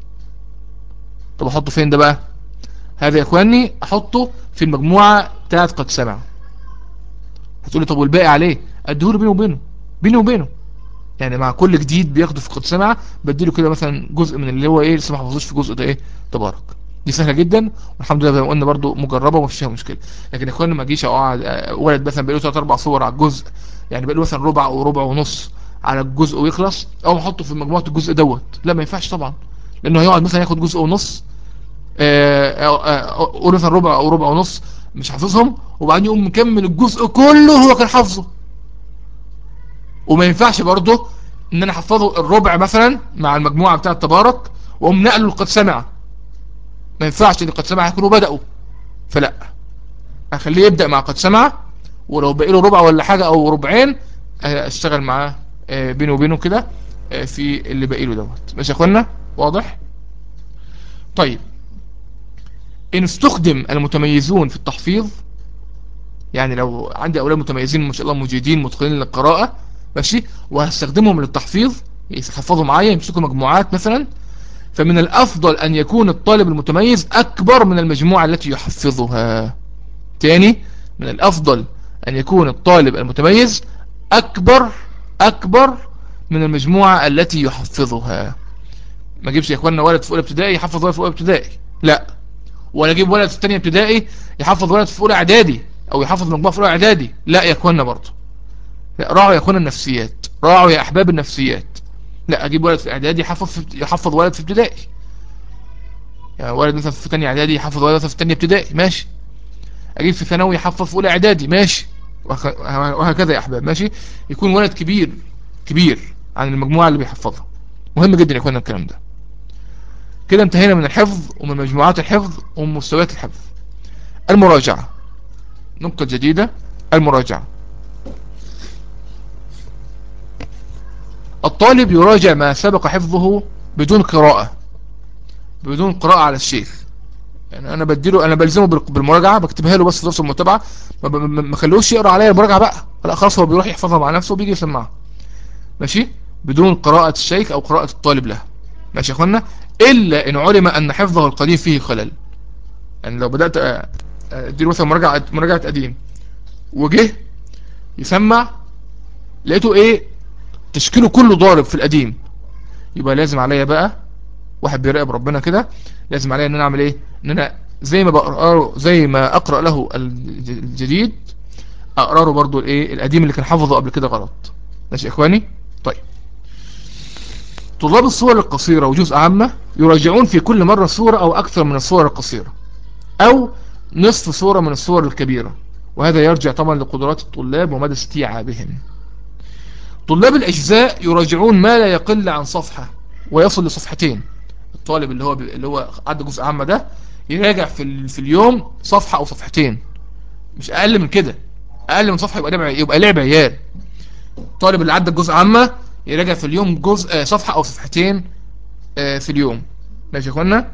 طب احطه فين ده بقى هذا يا اخواني احطه في المجموعة بتاعت قد سمع هتقولي طب والباقي عليه اديهوله بينه وبينه بينه وبينه يعني مع كل جديد بياخده في قد سمع بديله كده مثلا جزء من اللي هو ايه لسه ما حفظوش في جزء ده ايه تبارك دي سهله جدا والحمد لله زي ما قلنا برده مجربه وما فيش فيها مشكله لكن يا اخوانا ما اجيش اقعد ولد مثلا بقى له 3 4 صور على الجزء يعني بقى له مثلا ربع او ربع ونص على الجزء ويخلص او احطه في مجموعه الجزء دوت لا ما ينفعش طبعا لانه هيقعد مثلا ياخد جزء ونص قول مثلا ربع او ربع ونص مش حافظهم وبعدين يقوم مكمل الجزء كله هو كان حافظه وما ينفعش برضه ان انا احفظه الربع مثلا مع المجموعه بتاعه تبارك واقوم نقله لقد سمع ما ينفعش ان قد سمع يكونوا بدأوا فلا اخليه يبدأ مع قد سمع ولو بقي له ربع ولا حاجة او ربعين اشتغل معاه بينه وبينه كده في اللي باقي له دوت ماشي يا اخوانا واضح طيب ان استخدم المتميزون في التحفيظ يعني لو عندي اولاد متميزين ما شاء الله مجيدين متقنين للقراءة ماشي وهستخدمهم للتحفيظ يحفظوا معايا يمسكوا مجموعات مثلا فمن الافضل ان يكون الطالب المتميز اكبر من المجموعة التي يحفظها تاني من الافضل ان يكون الطالب المتميز اكبر اكبر من المجموعة التي يحفظها ما اجيبش يا اخوانا ولد في اولى ابتدائي يحفظ ولد في اولى ابتدائي لا ولا اجيب ولد في ثانيه ابتدائي يحفظ ولد في اولى اعدادي او يحفظ مجموعه في اولى اعدادي لا يا اخوانا برضه راعوا يا اخوانا النفسيات راعوا يا احباب النفسيات لا اجيب ولد في اعدادي يحفظ في يحفظ ولد في ابتدائي يعني ولد مثلا في ثانيه اعدادي يحفظ ولد في ثانيه ابتدائي ماشي اجيب في ثانوي يحفظ في اولى اعدادي ماشي وهكذا يا احباب ماشي يكون ولد كبير كبير عن المجموعه اللي بيحفظها مهم جدا يا اخوانا الكلام ده كده انتهينا من الحفظ ومن مجموعات الحفظ ومن مستويات الحفظ المراجعة نقطة جديدة المراجعة الطالب يراجع ما سبق حفظه بدون قراءة بدون قراءة على الشيخ يعني انا بديله انا بلزمه بالمراجعة بكتبها له بس في نفس المتابعة ما خلوش يقرا عليا المراجعة بقى لا خلاص هو بيروح يحفظها مع نفسه وبيجي يسمعها ماشي بدون قراءة الشيخ او قراءة الطالب له ماشي يا اخوانا الا ان علم ان حفظه القديم فيه خلل يعني لو بدأت اديله مثلا مراجعة مراجعة قديم وجه يسمع لقيته ايه تشكيله كله ضارب في القديم يبقى لازم عليا بقى واحد بيراقب ربنا كده لازم عليا ان انا اعمل ايه ان انا زي ما بقرأ زي ما اقرأ له الجديد اقرأ له برضو الايه القديم اللي كان حافظه قبل كده غلط ماشي يا اخواني طيب طلاب الصور القصيرة وجزء عامة يراجعون في كل مرة صورة أو أكثر من الصور القصيرة أو نصف صورة من الصور الكبيرة وهذا يرجع طبعا لقدرات الطلاب ومدى استيعابهم طلاب الأجزاء يراجعون ما لا يقل عن صفحة ويصل لصفحتين الطالب اللي هو ب... اللي هو عدى جزء عامة ده يراجع في, ال... في اليوم صفحة أو صفحتين مش أقل من كده أقل من صفحة يبقى لعب يبقى لعب عيال الطالب اللي عدى الجزء عامة يراجع في اليوم جزء صفحة او صفحتين في اليوم ماشي يا اخوانا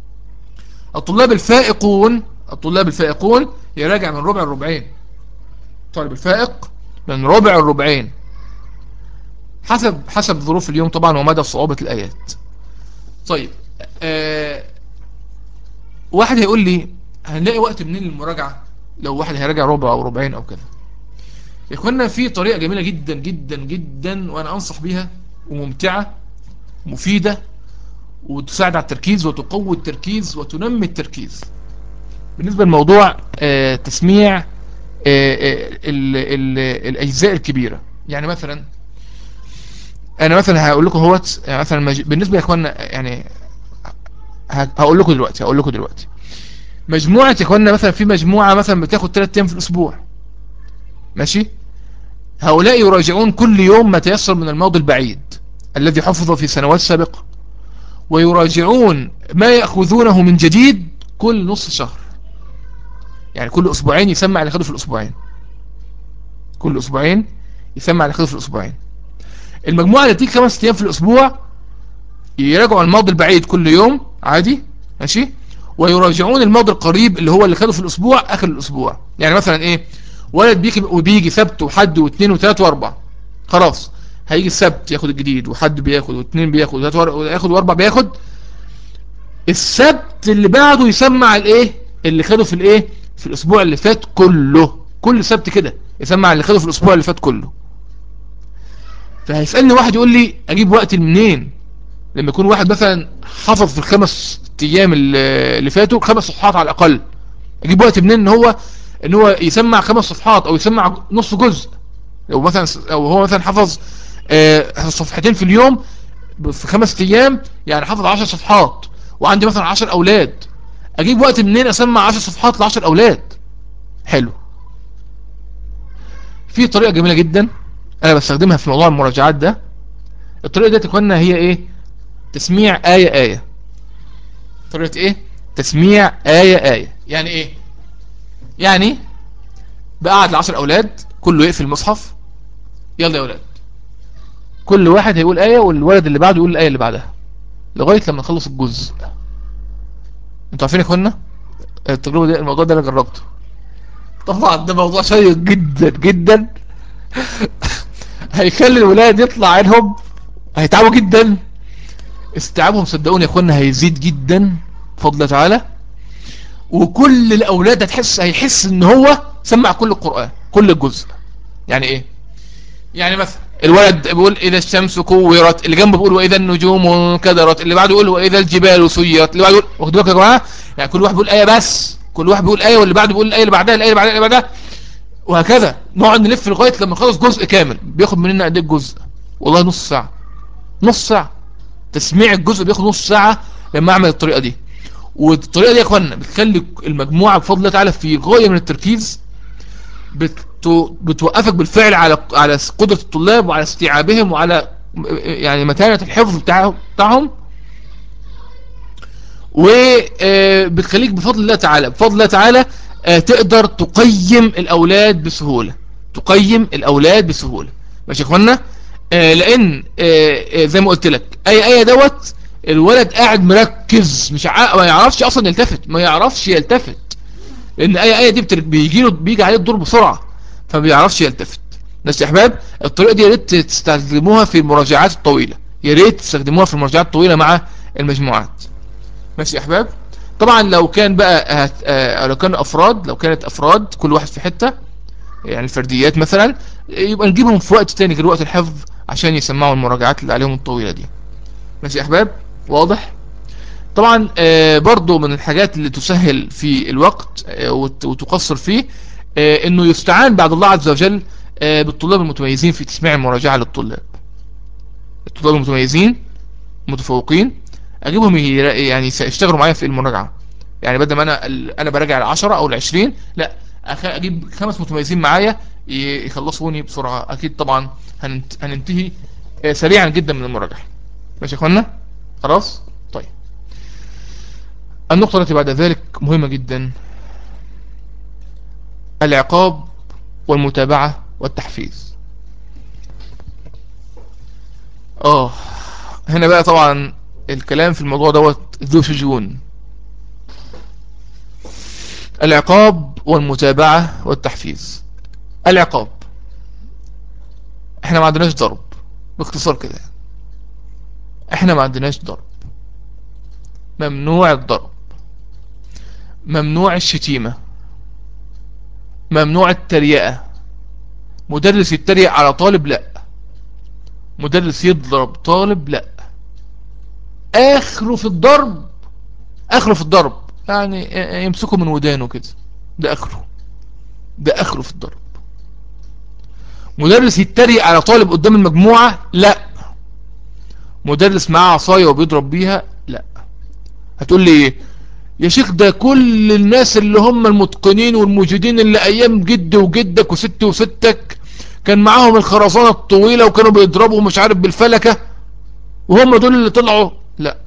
الطلاب الفائقون الطلاب الفائقون يراجع من ربع الربعين الطالب الفائق من ربع الربعين حسب حسب ظروف اليوم طبعا ومدى صعوبة الايات طيب آه واحد هيقول لي هنلاقي وقت منين للمراجعة لو واحد هيراجع ربع او ربعين او كده يا اخوانا في طريقة جميلة جدا جدا جدا وانا انصح بيها وممتعة مفيدة وتساعد على التركيز وتقوي التركيز وتنمي التركيز بالنسبة لموضوع آه تسميع آه ال ال الاجزاء الكبيرة يعني مثلا انا مثلا هقول لكم هوت يعني مثلا مج... بالنسبة يا اخوانا يعني هقول لكم دلوقتي هقول لكم دلوقتي مجموعة يا اخوانا مثلا في مجموعة مثلا بتاخد 3 ايام في الاسبوع ماشي هؤلاء يراجعون كل يوم ما تيسر من الماضي البعيد الذي حفظ في سنوات سابقة ويراجعون ما يأخذونه من جديد كل نص شهر يعني كل أسبوعين يسمع اللي خده في الأسبوعين كل أسبوعين يسمع اللي خده في الأسبوعين المجموعة اللي تيجي خمس أيام في الأسبوع يراجعوا الماضي البعيد كل يوم عادي ماشي ويراجعون الماضي القريب اللي هو اللي خده في الأسبوع آخر الأسبوع يعني مثلا إيه ولد بيجي وبيجي سبت وحد واثنين وثلاث واربع خلاص هيجي السبت ياخد الجديد وحد بياخد واثنين بياخد وياخد واربع بياخد السبت اللي بعده يسمع الايه اللي خده في الايه في الاسبوع اللي فات كله كل سبت كده يسمع اللي خده في الاسبوع اللي فات كله فهيسألني واحد يقول لي اجيب وقت منين لما يكون واحد مثلا حفظ في الخمس ايام اللي فاتوا خمس صفحات على الاقل اجيب وقت منين ان هو ان هو يسمع خمس صفحات او يسمع نص جزء لو مثلا او هو مثلا حفظ آه صفحتين في اليوم في خمس ايام يعني حفظ عشر صفحات وعندي مثلا عشر اولاد اجيب وقت منين اسمع عشر صفحات لعشر اولاد حلو في طريقة جميلة جدا انا بستخدمها في موضوع المراجعات ده الطريقة دي تكوننا هي ايه تسميع آية آية طريقة ايه تسميع آية آية يعني ايه يعني بقعد لعشر اولاد كله يقفل المصحف يلا يا اولاد كل واحد هيقول آية والولد اللي بعده يقول الآية اللي بعدها لغاية لما نخلص الجزء انتوا عارفين يا اخوانا التجربة دي الموضوع ده انا جربته طبعا ده موضوع شيق جدا جدا هيخلي الولاد يطلع عينهم هيتعبوا جدا استيعابهم صدقوني يا اخوانا هيزيد جدا بفضل تعالى وكل الاولاد هتحس هيحس ان هو سمع كل القرآن كل الجزء يعني ايه يعني مثلا الولد بيقول اذا الشمس كورت اللي جنبه بيقول واذا النجوم انكدرت اللي بعده يقول واذا الجبال سيرت اللي بعده يقول واخدوا بالكم يا جماعه يعني كل واحد بيقول ايه بس كل واحد بيقول ايه واللي بعده بيقول الايه اللي بعدها الايه اللي بعدها اللي بعدها وهكذا نقعد نلف لغايه لما نخلص جزء كامل بياخد مننا قد ايه الجزء والله نص ساعه نص ساعه تسميع الجزء بياخد نص ساعه لما اعمل الطريقه دي والطريقه دي يا اخوانا بتخلي المجموعه بفضل الله تعالى في غايه من التركيز بتوقفك بالفعل على على قدرة الطلاب وعلى استيعابهم وعلى يعني متانة الحفظ بتاعهم وبتخليك بفضل الله تعالى بفضل الله تعالى تقدر تقيم الأولاد بسهولة تقيم الأولاد بسهولة ماشي يا اخوانا لأن زي ما قلت لك أي أي دوت الولد قاعد مركز مش ما يعرفش أصلا يلتفت ما يعرفش يلتفت لان اي ايه دي بيجي له بيجي عليه الدور بسرعه فما بيعرفش يلتفت ناس يا احباب الطريقه دي يا ريت تستخدموها في المراجعات الطويله يا ريت تستخدموها في المراجعات الطويله مع المجموعات ماشي يا احباب طبعا لو كان بقى هت... آه لو كان افراد لو كانت افراد كل واحد في حته يعني الفرديات مثلا يبقى نجيبهم في وقت تاني غير وقت الحفظ عشان يسمعوا المراجعات اللي عليهم الطويله دي ماشي يا احباب واضح طبعا برضو من الحاجات اللي تسهل في الوقت وتقصر فيه انه يستعان بعد الله عز وجل بالطلاب المتميزين في تسميع المراجعة للطلاب الطلاب المتميزين متفوقين اجيبهم يعني يشتغلوا معايا في المراجعة يعني بدل ما انا انا براجع العشرة او العشرين لا اجيب خمس متميزين معايا يخلصوني بسرعة اكيد طبعا هننتهي سريعا جدا من المراجعة ماشي يا اخوانا خلاص طيب النقطة التي بعد ذلك مهمة جدا العقاب والمتابعة والتحفيز اه هنا بقى طبعا الكلام في الموضوع دوت ذو شجون العقاب والمتابعة والتحفيز العقاب احنا ما عندناش ضرب باختصار كده احنا ما عندناش ضرب ممنوع الضرب ممنوع الشتيمة ممنوع التريقة مدرس يتريق على طالب لا مدرس يضرب طالب لا اخره في الضرب اخره في الضرب يعني يمسكه من ودانه كده ده اخره ده اخره في الضرب مدرس يتريق على طالب قدام المجموعة لا مدرس معاه عصاية وبيضرب بيها لا هتقول لي ايه يا شيخ ده كل الناس اللي هم المتقنين والمجيدين اللي ايام جد وجدك وست وستك كان معاهم الخرسانة الطويلة وكانوا بيضربوا مش عارف بالفلكة وهم دول اللي طلعوا لا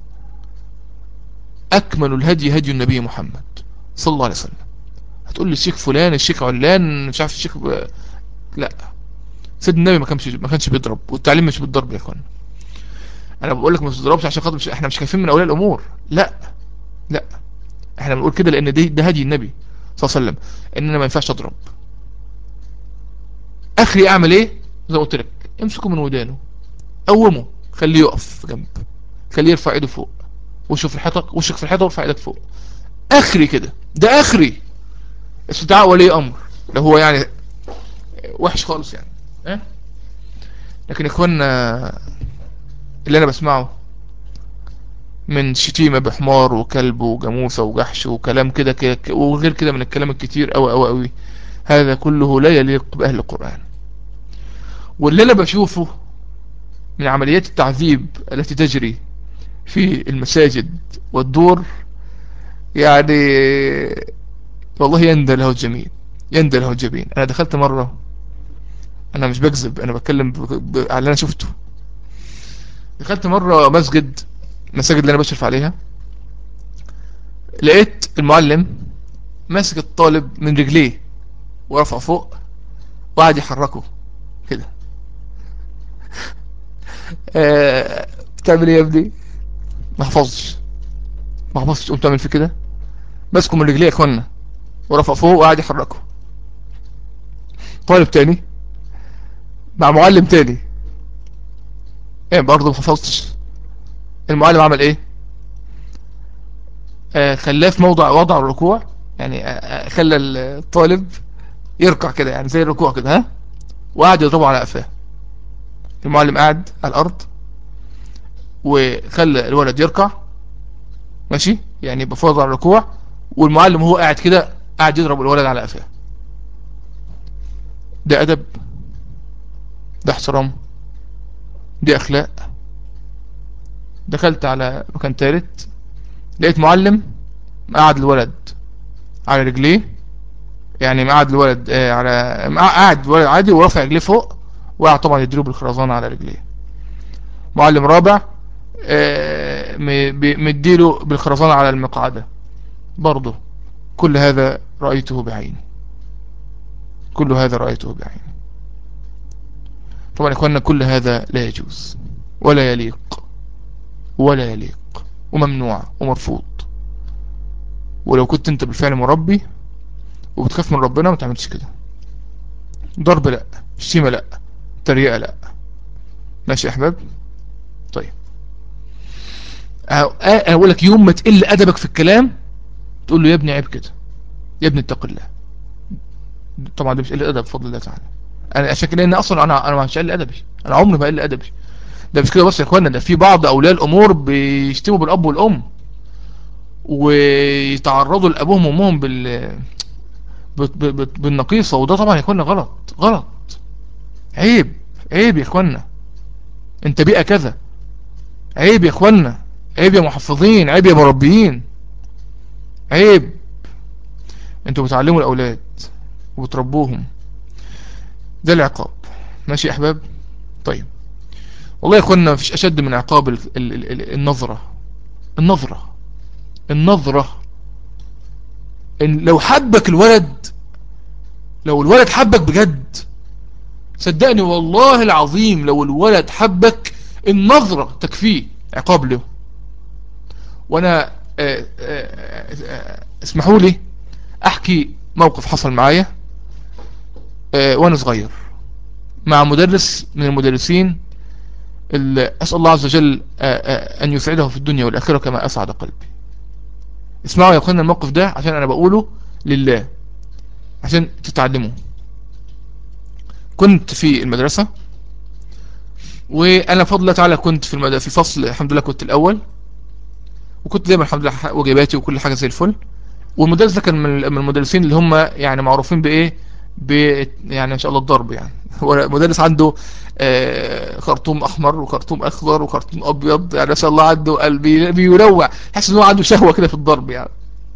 اكمل الهدي هدي النبي محمد صلى الله عليه وسلم هتقول لي الشيخ فلان الشيخ علان مش عارف الشيخ ب... لا سيد النبي ما كانش ما كانش بيضرب والتعليم مش بالضرب يا اخوان انا بقول لك ما تضربش عشان خاطر مش احنا مش خايفين من اولياء الامور لا لا احنا بنقول كده لان ده, ده هدي النبي صلى الله عليه وسلم ان انا ما ينفعش اضرب اخري اعمل ايه زي ما قلت لك امسكه من ودانه قومه خليه يقف جنب خليه يرفع ايده فوق وشه في الحيطه وشك في الحيطه وارفع ايدك فوق اخري كده ده اخري استدعاء ولي امر لو هو يعني وحش خالص يعني اه؟ لكن يا اخوانا اللي انا بسمعه من شتيمة بحمار وكلب وجاموسة وجحش وكلام كده كده وغير كده من الكلام الكتير قوي قوي قوي هذا كله لا يليق بأهل القرآن واللي انا بشوفه من عمليات التعذيب التي تجري في المساجد والدور يعني والله يندى له الجميل يندى له الجبين انا دخلت مرة انا مش بكذب انا بتكلم على اللي انا شفته دخلت مرة مسجد مساجد اللي انا بشرف عليها لقيت المعلم ماسك الطالب من رجليه ورفع فوق وقعد يحركه كده آه بتعمل ايه يا ابني ما حفظش ما حفظش تقوم تعمل في كده ماسكه من رجليه يا اخوانا ورفع فوق وقعد يحركه طالب تاني مع معلم تاني ايه برضه ما حفظتش المعلم عمل ايه آه خلاه في موضع وضع الركوع يعني آه آه خلى الطالب يركع كده يعني زي الركوع كده ها وقعد يضربه على قفاه المعلم قاعد على الارض وخلى الولد يركع ماشي يعني يبقى في وضع الركوع والمعلم هو قاعد كده قاعد يضرب الولد على قفاه ده ادب ده احترام دي اخلاق دخلت على مكان تالت لقيت معلم قعد الولد على رجليه يعني مقعد الولد آه على قاعد الولد عادي ورافع رجليه فوق وقعد طبعا يديله بالخرزانة على رجليه معلم رابع آه مديله بالخرزانة على المقعدة برضه كل هذا رأيته بعيني كل هذا رأيته بعيني طبعا اخواننا كل هذا لا يجوز ولا يليق ولا يليق وممنوع ومرفوض ولو كنت انت بالفعل مربي وبتخاف من ربنا ما تعملش كده ضرب لا شتيمة لا تريقة لا ماشي يا احباب طيب اقول لك يوم ما تقل ادبك في الكلام تقول له يا ابني عيب كده يا ابني اتق الله طبعا ده مش قله ادب بفضل الله تعالى انا عشان كده ان اصلا انا انا مش قل ادبي انا عمري ما قل ادبي ده مش كده بس يا اخوانا ده في بعض اولياء الامور بيشتموا بالاب والام ويتعرضوا لابوهم وامهم بال بالنقيصة وده طبعا يا اخوانا غلط غلط عيب عيب يا اخوانا انت بيئة كذا عيب يا اخوانا عيب يا محفظين عيب يا مربيين عيب انتوا بتعلموا الاولاد وبتربوهم ده العقاب ماشي يا احباب طيب والله يا اخوانا مفيش اشد من عقاب ال ال ال النظرة النظرة النظرة إن لو حبك الولد لو الولد حبك بجد صدقني والله العظيم لو الولد حبك النظرة تكفيه عقاب له وانا آآ آآ اسمحوا لي احكي موقف حصل معايا وانا صغير مع مدرس من المدرسين اللي اسأل الله عز وجل ان يسعده في الدنيا والاخرة كما اسعد قلبي اسمعوا يا اخوانا الموقف ده عشان انا بقوله لله عشان تتعلموا كنت في المدرسة وانا بفضل الله تعالى كنت في المد... في فصل الحمد لله كنت الاول وكنت دايما الحمد لله واجباتي وكل حاجة زي الفل والمدرس ده كان من المدرسين اللي هم يعني معروفين بايه ب يعني ان شاء الله الضرب يعني هو مدرس عنده آه خرطوم احمر وخرطوم اخضر وخرطوم ابيض يعني ما شاء الله عنده قلبي بيروع تحس ان هو عنده شهوة كده في الضرب يعني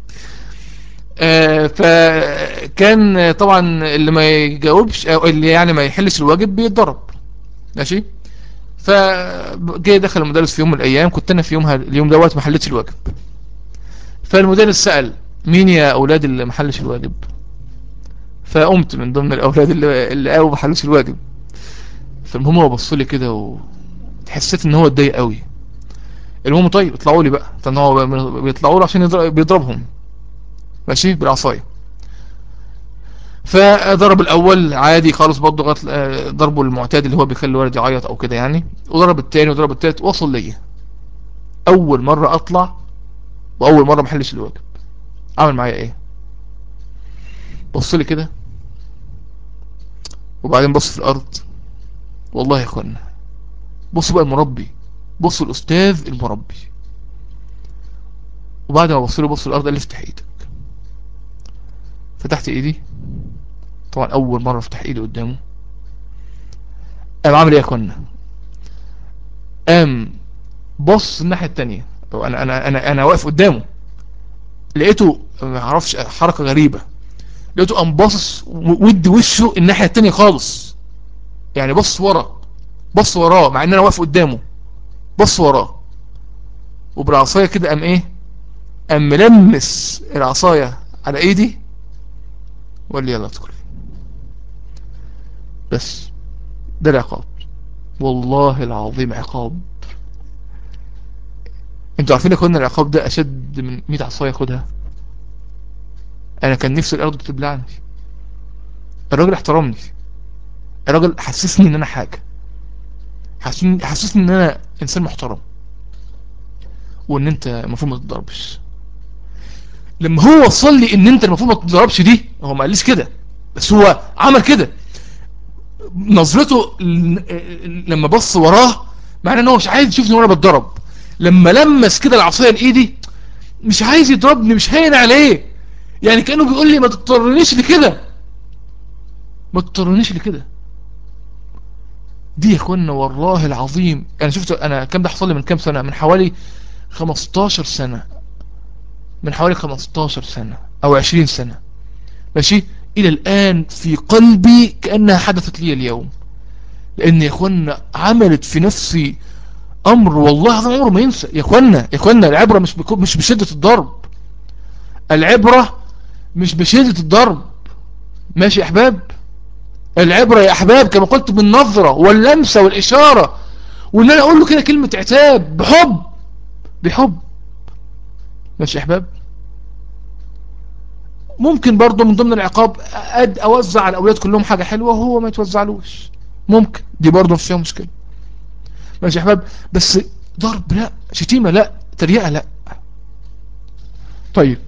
آه فكان طبعا اللي ما يجاوبش او اللي يعني ما يحلش الواجب بيتضرب ماشي فجاي دخل المدرس في يوم من الايام كنت انا في يومها اليوم دوت ما حلتش الواجب فالمدرس سأل مين يا اولاد اللي ما حلش الواجب فقمت من ضمن الاولاد اللي اللي قاوا ما حلوش الواجب فالمهم هو بص لي كده وحسيت ان هو اتضايق قوي المهم طيب اطلعوا لي بقى فان هو بيطلعوا له عشان بيضربهم ماشي بالعصايه فضرب الاول عادي خالص برضه ضربه المعتاد اللي هو بيخلي الولد يعيط او كده يعني وضرب التاني وضرب التالت وصل ليا اول مره اطلع واول مره ما احلش الواجب عمل معايا ايه بص لي كده وبعدين بص في الارض والله يا اخوانا بصوا بقى المربي بصوا الاستاذ المربي وبعد ما بص له بص الارض قال لي افتح ايدك فتحت ايدي طبعا اول مرة افتح ايدي قدامه قام عامل ايه يا اخوانا قام بص الناحية التانية انا انا انا انا واقف قدامه لقيته ما اعرفش حركة غريبة لقيته قام باصص ودي وشه الناحية التانية خالص يعني بص ورا بص وراه مع ان انا واقف قدامه بص وراه وبالعصاية كده قام ايه قام ملمس العصاية على ايدي وقال لي يلا ادخل بس ده العقاب والله العظيم عقاب انتوا عارفين يا العقاب ده اشد من 100 عصاية ياخدها انا كان نفسي الارض تبلعني الراجل احترمني الراجل حسسني ان انا حاجة حسسني, حسسني ان انا انسان محترم وان انت المفروض ما تتضربش لما هو وصل لي ان انت المفروض ما تتضربش دي هو ما قاليش كده بس هو عمل كده نظرته لما بص وراه معناه ان هو مش عايز يشوفني وانا بتضرب لما لمس كده العصايه لايدي مش عايز يضربني مش هين عليه يعني كانه بيقول لي ما تضطرنيش لكده ما تضطرنيش لكده دي يا اخوانا والله العظيم انا شفت انا كام ده حصل لي من كام سنه من حوالي 15 سنه من حوالي 15 سنه او 20 سنه ماشي الى الان في قلبي كانها حدثت لي اليوم لان يا اخوانا عملت في نفسي امر والله العظيم عمره ما ينسى يا اخوانا يا اخوانا العبره مش بكو مش بشده الضرب العبره مش بشده الضرب ماشي يا احباب العبره يا احباب كما قلت بالنظره واللمسه والاشاره وان انا اقول له كده كلمه عتاب بحب بحب ماشي يا احباب ممكن برضه من ضمن العقاب أد اوزع على الاولاد كلهم حاجه حلوه وهو ما يتوزعلوش ممكن دي برضه مش فيها مشكله ماشي يا احباب بس ضرب لا شتيمه لا تريقه لا طيب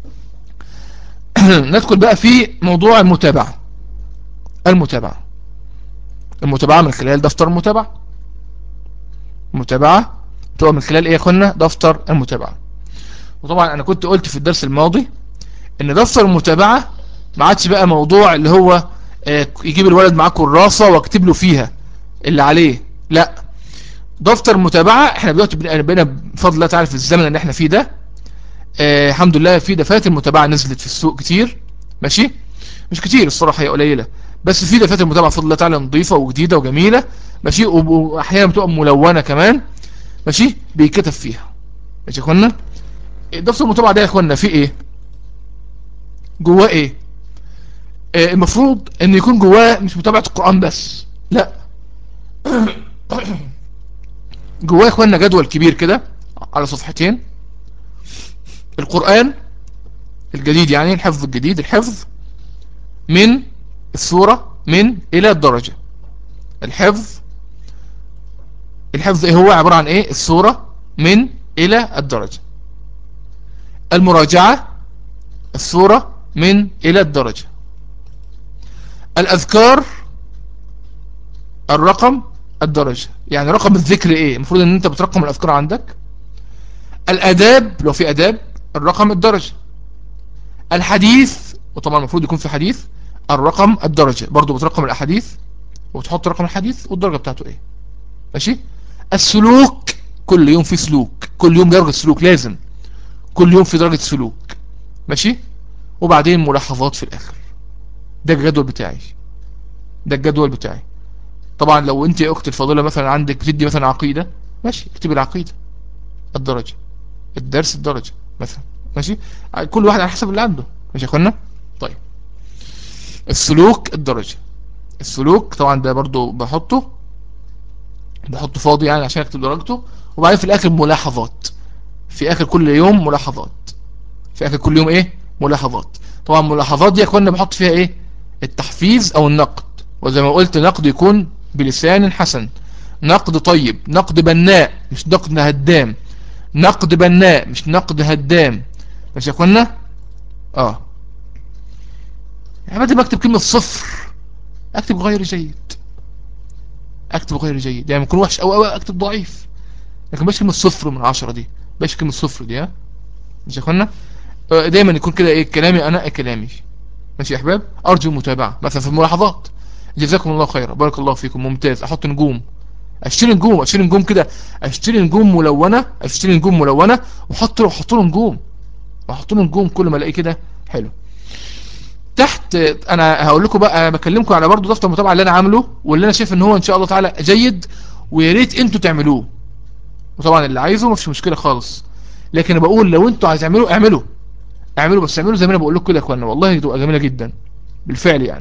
ندخل بقى في موضوع المتابعه المتابعه المتابعه من خلال دفتر المتابعه المتابعه تبقى من خلال ايه يا اخوانا دفتر المتابعه وطبعا انا كنت قلت في الدرس الماضي ان دفتر المتابعة ما عادش بقى موضوع اللي هو يجيب الولد معاه كراسة واكتب له فيها اللي عليه لا دفتر المتابعة احنا دلوقتي بقينا بفضل الله تعالى في الزمن اللي احنا فيه ده اه الحمد لله في دفاتر المتابعة نزلت في السوق كتير ماشي مش كتير الصراحة هي قليلة بس في دفاتر المتابعة بفضل الله تعالى نظيفة وجديدة وجميلة ماشي واحيانا بتبقى ملونة كمان ماشي بيتكتب فيها ماشي يا اخوانا دفتر المتابعة ده يا اخوانا فيه ايه جواه ايه آه المفروض ان يكون جواه مش متابعة القرآن بس لا جواه يا اخوانا جدول كبير كده على صفحتين القرآن الجديد يعني الحفظ الجديد الحفظ من السورة من الى الدرجة الحفظ الحفظ ايه هو عبارة عن ايه السورة من الى الدرجة المراجعة السورة من إلى الدرجة الأذكار الرقم الدرجة يعني رقم الذكر إيه المفروض أن أنت بترقم الأذكار عندك الأداب لو في أداب الرقم الدرجة الحديث وطبعا المفروض يكون في حديث الرقم الدرجة برضو بترقم الأحاديث وتحط رقم الحديث والدرجة بتاعته إيه ماشي السلوك كل يوم في سلوك كل يوم درجة سلوك لازم كل يوم في درجة سلوك ماشي وبعدين ملاحظات في الاخر ده الجدول بتاعي ده الجدول بتاعي طبعا لو انت يا اختي الفاضله مثلا عندك بتدي مثلا عقيده ماشي اكتبي العقيده الدرجه الدرس الدرجه مثلا ماشي كل واحد على حسب اللي عنده ماشي يا اخوانا طيب السلوك الدرجه السلوك طبعا ده برضو بحطه بحطه فاضي يعني عشان اكتب درجته وبعدين في الاخر ملاحظات في اخر كل يوم ملاحظات في اخر كل يوم ايه ملاحظات طبعا ملاحظات دي كنا بحط فيها ايه التحفيز او النقد وزي ما قلت نقد يكون بلسان حسن نقد طيب نقد بناء مش نقد هدام نقد بناء مش نقد هدام مش يا اخوانا اه يعني بدل ما اكتب كلمة صفر اكتب غير جيد اكتب غير جيد يعني يكون وحش او او اكتب ضعيف لكن باش كلمة صفر من عشرة دي باش كلمة صفر دي ها مش يا اخوانا دايما يكون كده ايه كلامي انا كلامي ماشي يا احباب ارجو المتابعة مثلا في الملاحظات جزاكم الله خيرا بارك الله فيكم ممتاز احط نجوم اشتري نجوم اشتري نجوم كده اشتري نجوم ملونة اشتري نجوم ملونة وحط له وحط له نجوم واحط له نجوم كل ما الاقي كده حلو تحت انا هقول لكم بقى بكلمكم على برضو دفتر المتابعه اللي انا عامله واللي انا شايف ان هو ان شاء الله تعالى جيد ويا ريت انتوا تعملوه وطبعا اللي عايزه مفيش مشكله خالص لكن انا بقول لو انتوا عايز تعملوا اعملوا اعملوا بس اعملوا زي ما انا بقول لكم كده يا اخوانا والله تبقى جميله جدا بالفعل يعني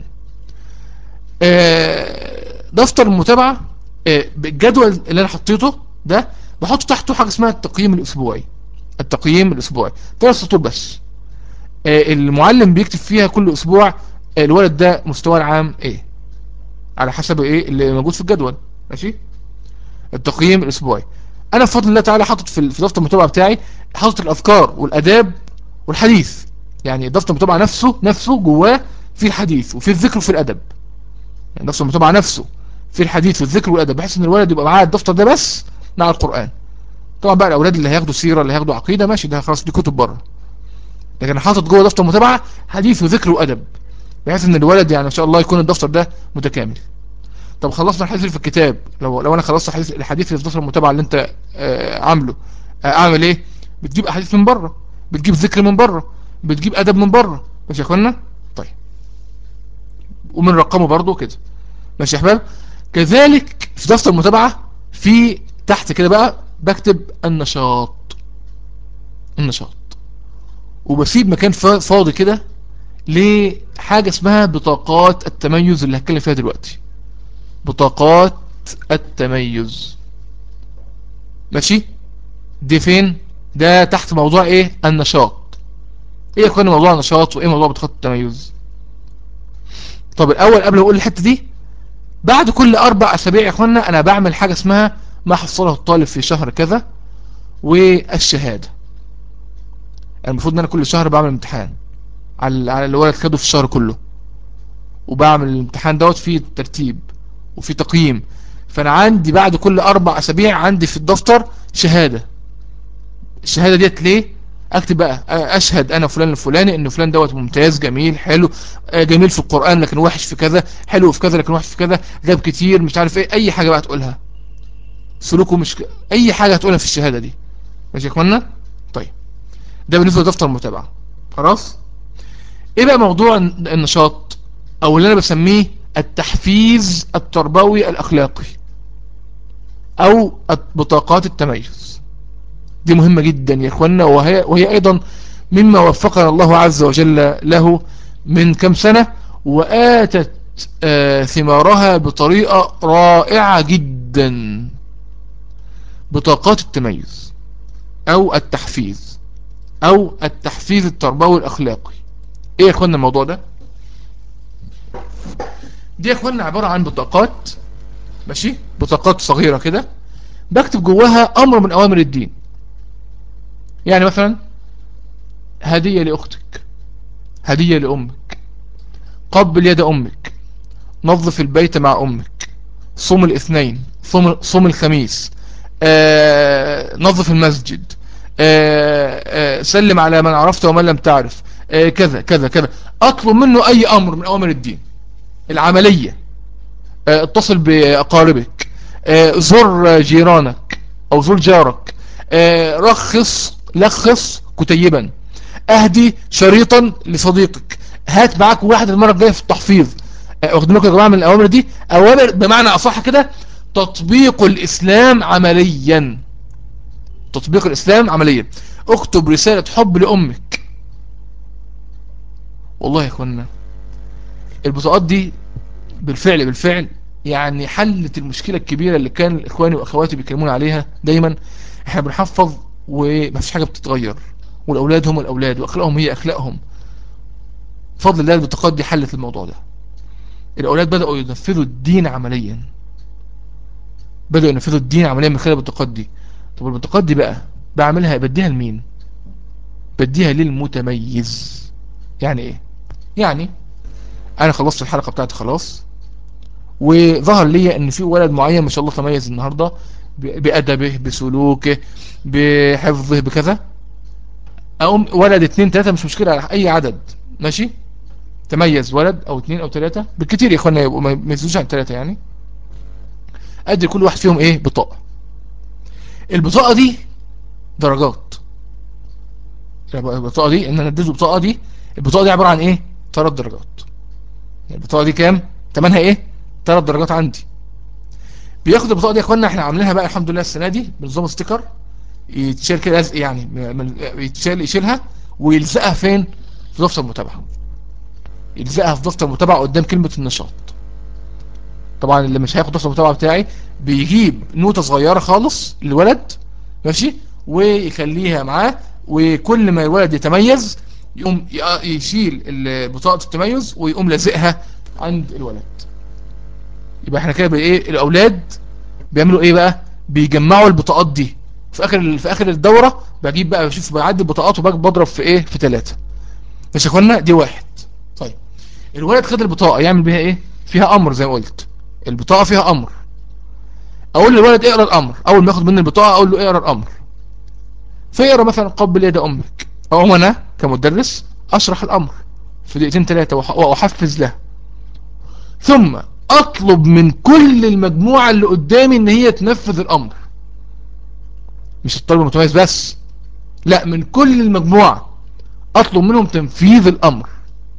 دفتر المتابعه بالجدول اللي انا حطيته ده بحط تحته حاجه اسمها التقييم الاسبوعي التقييم الاسبوعي ثلاث سطور بس المعلم بيكتب فيها كل اسبوع الولد ده مستواه العام ايه على حسب ايه اللي موجود في الجدول ماشي التقييم الاسبوعي انا بفضل الله تعالى حاطط في في دفتر المتابعه بتاعي حاطط الاذكار والاداب والحديث يعني دفتر المتابعه نفسه نفسه جواه في الحديث وفي الذكر وفي الادب يعني دفتر المتابعه نفسه في الحديث والذكر والادب بحيث ان الولد يبقى معاه الدفتر ده بس مع القران طبعا بقى الاولاد اللي هياخدوا سيره اللي هياخدوا عقيده ماشي ده خلاص دي كتب بره لكن انا حاطط جوه دفتر متابعه حديث وذكر وادب بحيث ان الولد يعني ان شاء الله يكون الدفتر ده متكامل طب خلصنا الحديث اللي في الكتاب لو لو انا خلصت الحديث الحديث اللي في دفتر المتابعه اللي انت آه عامله آه اعمل ايه بتجيب احاديث من بره بتجيب ذكر من بره بتجيب ادب من بره ماشي يا اخوانا طيب ومن رقمه برضو كده ماشي يا احباب كذلك في دفتر المتابعه في تحت كده بقى بكتب النشاط النشاط وبسيب مكان فاضي كده لحاجة اسمها بطاقات التميز اللي هتكلم فيها دلوقتي بطاقات التميز ماشي دي فين ده تحت موضوع ايه النشاط ايه يا اخوانا موضوع النشاط وايه موضوع بطاقات التميز طب الاول قبل ما اقول الحته دي بعد كل اربع اسابيع يا اخوانا انا بعمل حاجه اسمها ما حصله الطالب في شهر كذا والشهاده المفروض ان انا كل شهر بعمل امتحان على على الولد خده في الشهر كله وبعمل الامتحان دوت فيه ترتيب وفي تقييم فانا عندي بعد كل اربع اسابيع عندي في الدفتر شهادة الشهادة ديت ليه اكتب بقى اشهد انا فلان الفلاني ان فلان دوت ممتاز جميل حلو جميل في القرآن لكن وحش في كذا حلو في كذا لكن وحش في كذا غاب كتير مش عارف ايه اي حاجة بقى تقولها سلوكه مش ك... اي حاجة هتقولها في الشهادة دي ماشي يا اخوانا طيب ده بالنسبة لدفتر المتابعة خلاص ايه بقى موضوع النشاط او اللي انا بسميه التحفيز التربوي الاخلاقي او بطاقات التميز دي مهمة جدا يا اخوانا وهي, وهي ايضا مما وفقنا الله عز وجل له من كم سنة وآتت آه ثمارها بطريقة رائعة جدا بطاقات التميز او التحفيز او التحفيز التربوي الاخلاقي ايه يا اخوانا الموضوع ده دي يا اخوانا عبارة عن بطاقات ماشي بطاقات صغيرة كده بكتب جواها امر من اوامر الدين يعني مثلا هدية لاختك هدية لامك قبل يد امك نظف البيت مع امك صوم الاثنين صوم, صوم الخميس آه نظف المسجد آه آه سلم على من عرفت ومن لم تعرف آه كذا كذا كذا اطلب منه اي امر من اوامر الدين العملية آه اتصل باقاربك آه زر جيرانك او زر جارك آه رخص لخص كتيبا اهدي شريطا لصديقك هات معاك واحد المرة الجاية في التحفيظ واخدين بالكم يا جماعة من الاوامر دي اوامر بمعنى اصح كده تطبيق الاسلام عمليا تطبيق الاسلام عمليا اكتب رسالة حب لامك والله يا اخوانا البطاقات دي بالفعل بالفعل يعني حلت المشكلة الكبيرة اللي كان اخواني واخواتي بيكلمون عليها دايما احنا بنحفظ ومفيش حاجة بتتغير والاولاد هم الاولاد واخلاقهم هي اخلاقهم بفضل الله البطاقات دي حلت الموضوع ده الاولاد بدأوا ينفذوا الدين عمليا بدأوا ينفذوا الدين عمليا من خلال البطاقات دي طب البطاقات دي بقى بعملها بديها لمين بديها للمتميز يعني ايه يعني انا خلصت الحلقة بتاعتي خلاص وظهر لي ان في ولد معين ما شاء الله تميز النهاردة بأدبه بسلوكه بحفظه بكذا اقوم ولد اتنين تلاتة مش مشكلة على اي عدد ماشي تميز ولد او اتنين او تلاتة بالكتير يا اخوانا يبقوا ما يزيدوش عن تلاتة يعني ادي كل واحد فيهم ايه بطاقة البطاقة دي درجات البطاقة دي ان انا اديته البطاقة دي البطاقة دي عبارة عن ايه ثلاث درجات البطاقة دي كام تمنها ايه ثلاث درجات عندي بياخد البطاقة دي يا اخوانا احنا عاملينها بقى الحمد لله السنة دي بنظام ستيكر يتشال كده لزق يعني يتشال يشيلها ويلزقها فين في دفتر المتابعة يلزقها في دفتر المتابعة قدام كلمة النشاط طبعا اللي مش هياخد دفتر المتابعة بتاعي بيجيب نوتة صغيرة خالص للولد ماشي ويخليها معاه وكل ما الولد يتميز يقوم يشيل بطاقة التميز ويقوم لازقها عند الولد يبقى احنا كده بايه الاولاد بيعملوا ايه بقى بيجمعوا البطاقات دي في اخر في اخر الدوره بجيب بقى بشوف بعدي البطاقات وبضرب في ايه في ثلاثه مش يا اخوانا دي واحد طيب الولد خد البطاقه يعمل بيها ايه فيها امر زي ما قلت البطاقه فيها امر اقول للولد اقرا الامر اول ما ياخد مني البطاقه اقول له اقرا الامر فيقرا مثلا قبل يد امك او انا كمدرس اشرح الامر في دقيقتين ثلاثه واحفز له ثم اطلب من كل المجموعه اللي قدامي ان هي تنفذ الامر مش الطالب المتميز بس لا من كل المجموعه اطلب منهم تنفيذ الامر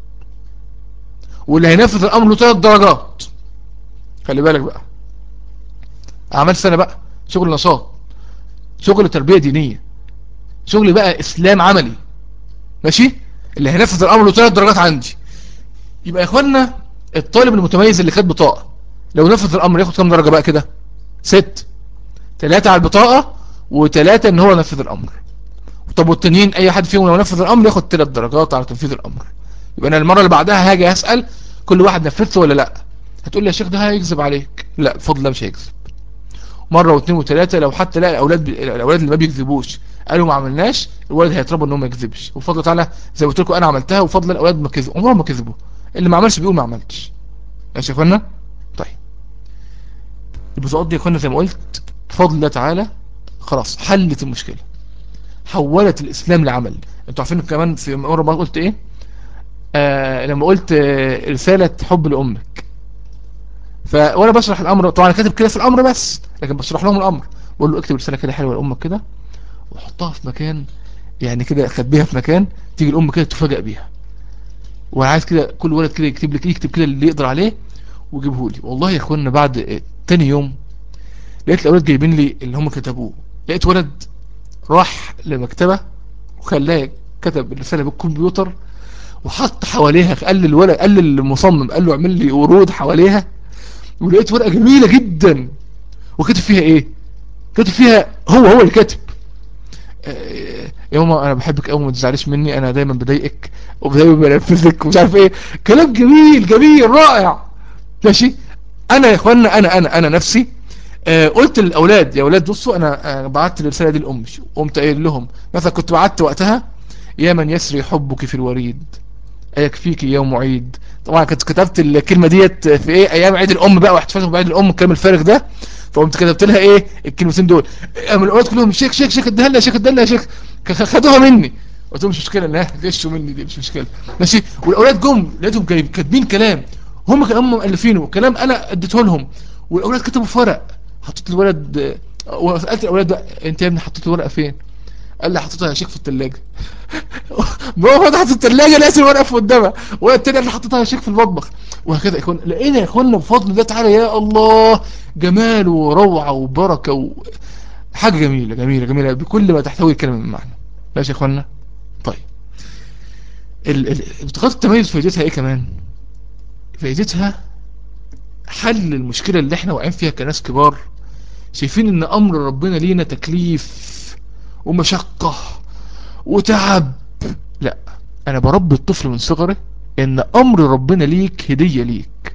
واللي هينفذ الامر له ثلاث درجات خلي بالك بقى اعمال سنه بقى شغل نشاط شغل تربيه دينيه شغل بقى اسلام عملي ماشي اللي هينفذ الامر له ثلاث درجات عندي يبقى يا اخوانا الطالب المتميز اللي خد بطاقه لو نفذ الامر ياخد كام درجه بقى كده ست ثلاثة على البطاقه وثلاثة ان هو نفذ الامر طب والتانيين اي حد فيهم لو نفذ الامر ياخد ثلاث درجات على تنفيذ الامر يبقى انا المره اللي بعدها هاجي اسال كل واحد نفذته ولا لا هتقول لي يا شيخ ده هيكذب عليك لا بفضل الله مش هيكذب مره واثنين وثلاثه لو حتى لا الاولاد ب... الاولاد اللي ما بيكذبوش قالوا ما عملناش الولد هيتربى ان هو ما يكذبش وبفضل تعالى زي ما قلت لكم انا عملتها وبفضل الاولاد ما كذبوا عمرهم ما كذبوا اللي ما عملش بيقول ما عملتش ماشي يا اخوانا طيب البطاقات دي يا اخوانا زي ما قلت بفضل الله تعالى خلاص حلت المشكله حولت الاسلام لعمل انتوا عارفين كمان في مره ما قلت ايه آه لما قلت آه رساله حب لامك ف وانا بشرح الامر طبعا كاتب كده في الامر بس لكن بشرح لهم الامر بقول له اكتب رساله كده حلوه لامك كده وحطها في مكان يعني كده خبيها في مكان تيجي الام كده تفاجئ بيها وانا عايز كده كل ولد كده يكتب لك يكتب كده اللي يقدر عليه ويجيبه لي والله يا اخوانا بعد تاني يوم لقيت الاولاد جايبين لي اللي هم كتبوه لقيت ولد راح لمكتبه وخلاه كتب الرساله بالكمبيوتر وحط حواليها قال للولد قال للمصمم قال له اعمل لي ورود حواليها ولقيت ورقه جميله جدا وكتب فيها ايه كتب فيها هو هو اللي كاتب يا ماما انا بحبك قوي ما تزعليش مني انا دايما بضايقك ودايما بنرفزك ومش عارف ايه كلام جميل جميل رائع ماشي انا يا اخوانا انا انا انا نفسي آه قلت للاولاد يا اولاد بصوا انا آه بعت الرساله دي لامي وقمت قايل لهم مثلا كنت بعت وقتها يا من يسري حبك في الوريد ايكفيك يوم عيد طبعا كنت كتبت الكلمه ديت في ايه ايام عيد الام بقى واحتفالهم بعيد الام الكلام الفارغ ده فقمت كتبت لها ايه الكلمتين دول من الاولاد كلهم شيخ شيخ شيخ اديها لنا يا شيخ اديها لنا يا شيخ خدوها مني قلت لهم مش مشكله لا غشوا مني دي مش مشكله ماشي والاولاد جم لقيتهم جايب كاتبين كلام هم كانوا هم مؤلفينه كلام انا اديته لهم والاولاد كتبوا في ورق حطيت الولد وسالت الاولاد بقى انت يا ابني حطيت الورقه فين قال لي حطيتها يا شيخ في الثلاجه بابا فتحت الثلاجه لقيت الورقه في قدامها وانا التاني اللي حطيتها يا شيخ في المطبخ وهكذا يا اخوانا لقينا يا اخوانا بفضل الله تعالى يا الله جمال وروعه وبركه و... حاجه جميله جميله جميله بكل ما تحتوي الكلمه من معنى ماشي يا اخوانا طيب بطاقات التميز فائدتها ايه كمان فائدتها حل المشكله اللي احنا واقعين فيها كناس كبار شايفين ان امر ربنا لينا تكليف ومشقة وتعب لا انا بربي الطفل من صغره ان امر ربنا ليك هدية ليك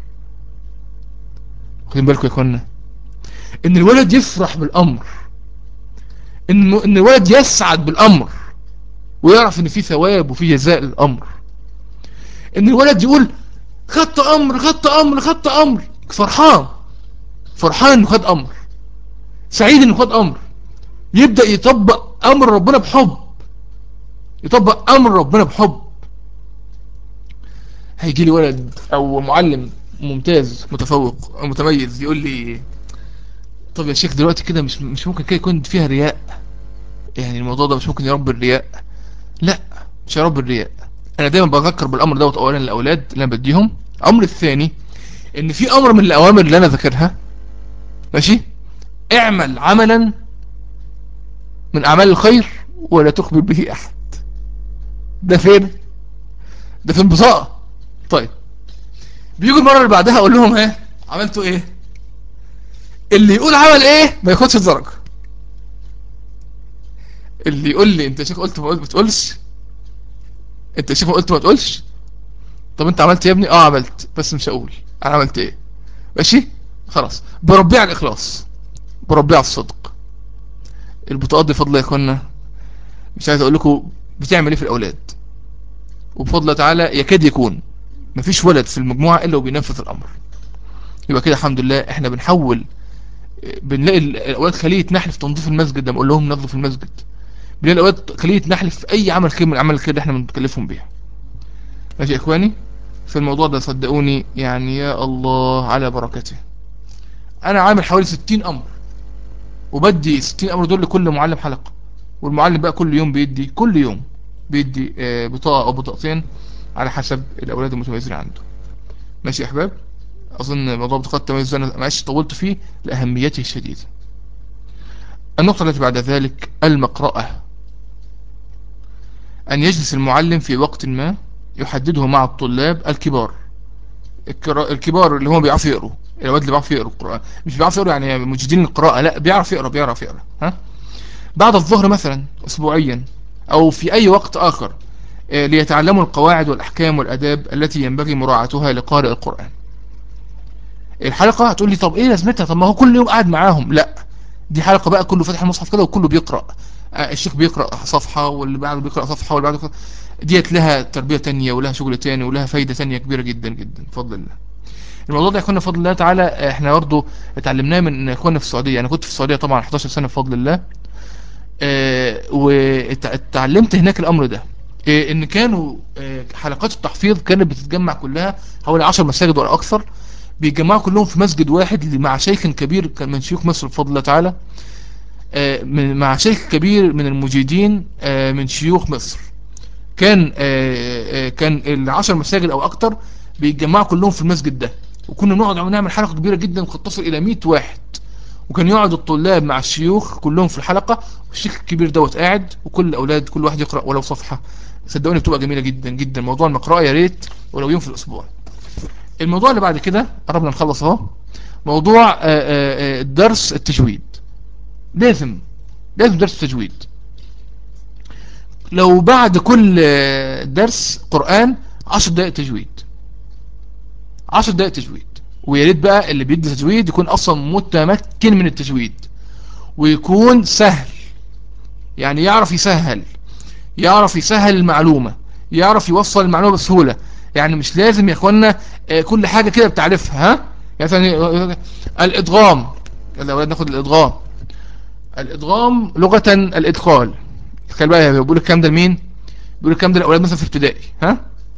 خدين بالكم يا اخوانا ان الولد يفرح بالامر ان ان الولد يسعد بالامر ويعرف ان في ثواب وفي جزاء للامر ان الولد يقول خدت امر خدت امر خدت امر فرحان فرحان انه خد امر سعيد انه خد امر يبدأ يطبق امر ربنا بحب يطبق امر ربنا بحب هيجي لي ولد او معلم ممتاز متفوق او متميز يقول لي طب يا شيخ دلوقتي كده مش مش ممكن كده يكون فيها رياء يعني الموضوع ده مش ممكن يربي الرياء لا مش هيربي الرياء انا دايما بذكر بالامر دوت اولا للاولاد اللي انا بديهم الامر الثاني ان في امر من الاوامر اللي انا ذاكرها ماشي اعمل عملا من اعمال الخير ولا تخبر به احد ده فين ده فين بطاقة طيب بيجوا المرة اللي بعدها اقول لهم ايه عملتوا ايه اللي يقول عمل ايه ما ياخدش الدرجة اللي يقول لي انت يا شيخ قلت ما قلت ما تقولش انت يا شيخ قلت ما تقولش طب انت عملت يا ابني اه عملت بس مش هقول انا عملت ايه ماشي خلاص بربيه على الاخلاص بربيه على الصدق البطاقات دي فضل يا اخوانا مش عايز اقول لكم بتعمل ايه في الاولاد وبفضل الله تعالى يكاد يكون مفيش ولد في المجموعة الا وبينفذ الامر يبقى كده الحمد لله احنا بنحول بنلاقي الاولاد خلية نحل في تنظيف المسجد لما اقول لهم نظف المسجد بنلاقي الاولاد خلية نحل في اي عمل خير من الاعمال الخير اللي احنا بنكلفهم بيها ماشي يا اخواني في الموضوع ده صدقوني يعني يا الله على بركته انا عامل حوالي 60 امر وبدي 60 امر دول لكل معلم حلقة والمعلم بقى كل يوم بيدي كل يوم بيدي آه، بطاقة او بطاقتين على حسب الاولاد المتميزين عنده ماشي يا احباب اظن موضوع بطاقات التميز انا ما عادش طولت فيه لاهميته الشديدة النقطة التي بعد ذلك المقرأة أن يجلس المعلم في وقت ما يحدده مع الطلاب الكبار الكرا- الكبار اللي هم بيعرفوا يقروا الأولاد اللي بيعرفوا يقروا القرآن مش بيعرفوا يقروا يعني مجيدين القراءة لا بيعرف يقرا بيعرف يقرا ها بعد الظهر مثلا أسبوعيا أو في أي وقت آخر آه، ليتعلموا القواعد والأحكام والأداب التي ينبغي مراعاتها لقارئ القرآن الحلقة هتقول لي طب ايه لازمتها طب ما هو كل يوم قاعد معاهم لا دي حلقة بقى كله فاتح المصحف كده وكله بيقرأ آه، الشيخ بيقرأ صفحة واللي بعده بيقرأ صفحة واللي بعده بيقرأ ديت لها تربية تانية ولها شغل تاني ولها فايدة تانية كبيرة جدا جدا بفضل الله الموضوع ده يا اخوانا بفضل الله تعالى آه، احنا برضه اتعلمناه من اخواننا في السعودية انا كنت في السعودية طبعا 11 سنة بفضل الله واتعلمت هناك الامر ده آه، ان كانوا آه، حلقات التحفيظ كانت بتتجمع كلها حوالي 10 مساجد ولا اكثر بيتجمعوا كلهم في مسجد واحد مع شيخ كبير كان من شيوخ مصر بفضل الله تعالى آه، من- مع شيخ كبير من المجيدين آه، من شيوخ مصر كان آه، آه، كان العشر مساجد او اكتر بيتجمعوا كلهم في المسجد ده وكنا نقعد نعمل حلقة كبيرة جدا قد تصل الى 100 واحد وكان يقعد الطلاب مع الشيوخ كلهم في الحلقة والشيخ الكبير دوت قاعد وكل الاولاد كل واحد يقرأ ولو صفحة صدقوني بتبقى جميلة جدا جدا موضوع المقرأة يا ريت ولو يوم في الاسبوع الموضوع اللي بعد كده قربنا نخلص اهو موضوع آه، آه، آه، درس التجويد لازم لازم درس تجويد لو بعد كل آه، درس قرآن 10 دقائق تجويد 10 دقائق تجويد ويا ريت بقى اللي بيدي تجويد يكون اصلا متمكن من التجويد ويكون سهل يعني يعرف يسهل يعرف يسهل المعلومة يعرف يوصل المعلومة بسهولة يعني مش لازم يا اخوانا آه، كل حاجة كده بتعرفها ها يعني مثلا الادغام يلا يا ولاد ناخد الادغام الادغام لغة الادخال تخيل بقى بيقول الكلام ده لمين بيقول الكلام ده للاولاد مثلا في ابتدائي ها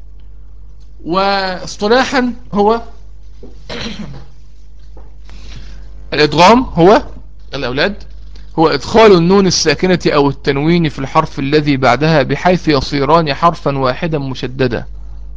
واصطلاحا هو الادغام هو يلا يا اولاد هو ادخال النون الساكنة او التنوين في الحرف الذي بعدها بحيث يصيران حرفا واحدا مشددا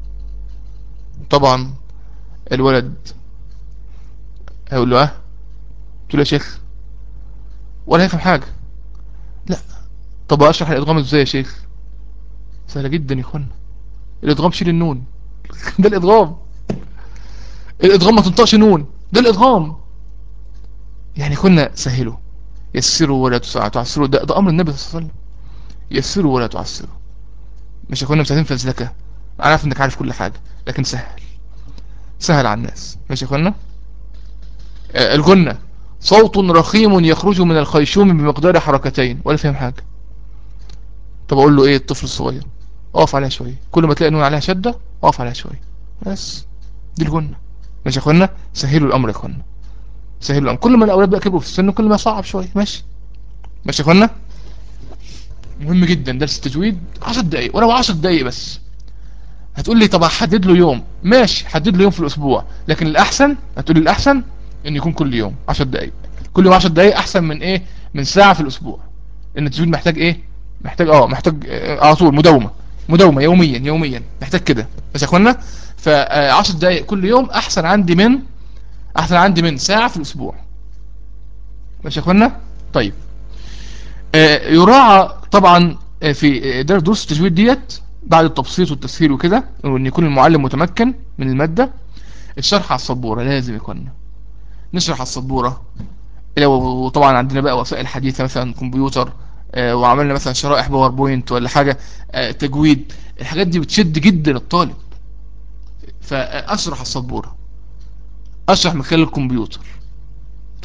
طبعا الولد هيقول له اه قلت له يا شيخ ولا هيفهم حاجة لا طب اشرح الادغام ازاي يا شيخ سهلة جدا يا اخوانا الادغام شيل النون ده الادغام الادغام ما تنطقش نون ده الادغام يعني كنا سهلوا يسروا ولا تسع- تعسروا ده, ده امر النبي صلى الله عليه وسلم يسروا ولا تعسروا مش كنا مش عايزين فزلكه انا عارف انك عارف كل حاجه لكن سهل سهل على الناس ماشي يا اخوانا آه، الغنة صوت رخيم يخرج من الخيشوم بمقدار حركتين ولا فهم حاجة طب اقول له ايه الطفل الصغير اقف عليها شوية كل ما تلاقي نون عليها شدة اقف عليها شوية بس دي الغنة ماشي يا اخوانا سهلوا الامر يا اخوانا سهلوا الامر كل ما الاولاد بقى كبروا في السن كل ما صعب شوية ماشي ماشي يا اخوانا مهم جدا درس التجويد 10 دقايق ولو 10 دقايق بس هتقول لي طب احدد له يوم ماشي حدد له يوم في الاسبوع لكن الاحسن هتقول لي الاحسن ان يكون كل يوم 10 دقايق كل يوم 10 دقايق احسن من ايه من ساعة في الاسبوع لان التجويد محتاج ايه محتاج اه محتاج آه، على طول مداومة مداومة يوميا يوميا محتاج كده بس يا اخوانا ف 10 دقايق كل يوم احسن عندي من احسن عندي من ساعة في الاسبوع ماشي يا اخوانا طيب آه، يراعى طبعا آه، في إدارة دروس التجويد ديت بعد التبسيط والتسهيل وكده وان يكون المعلم متمكن من المادة الشرح على السبورة لازم يكون نشرح على السبورة لو طبعا عندنا بقى وسائل حديثة مثلا كمبيوتر آه، وعملنا مثلا شرائح باوربوينت ولا حاجة آه، تجويد الحاجات دي بتشد جدا الطالب فاشرح على السبورة اشرح من خلال الكمبيوتر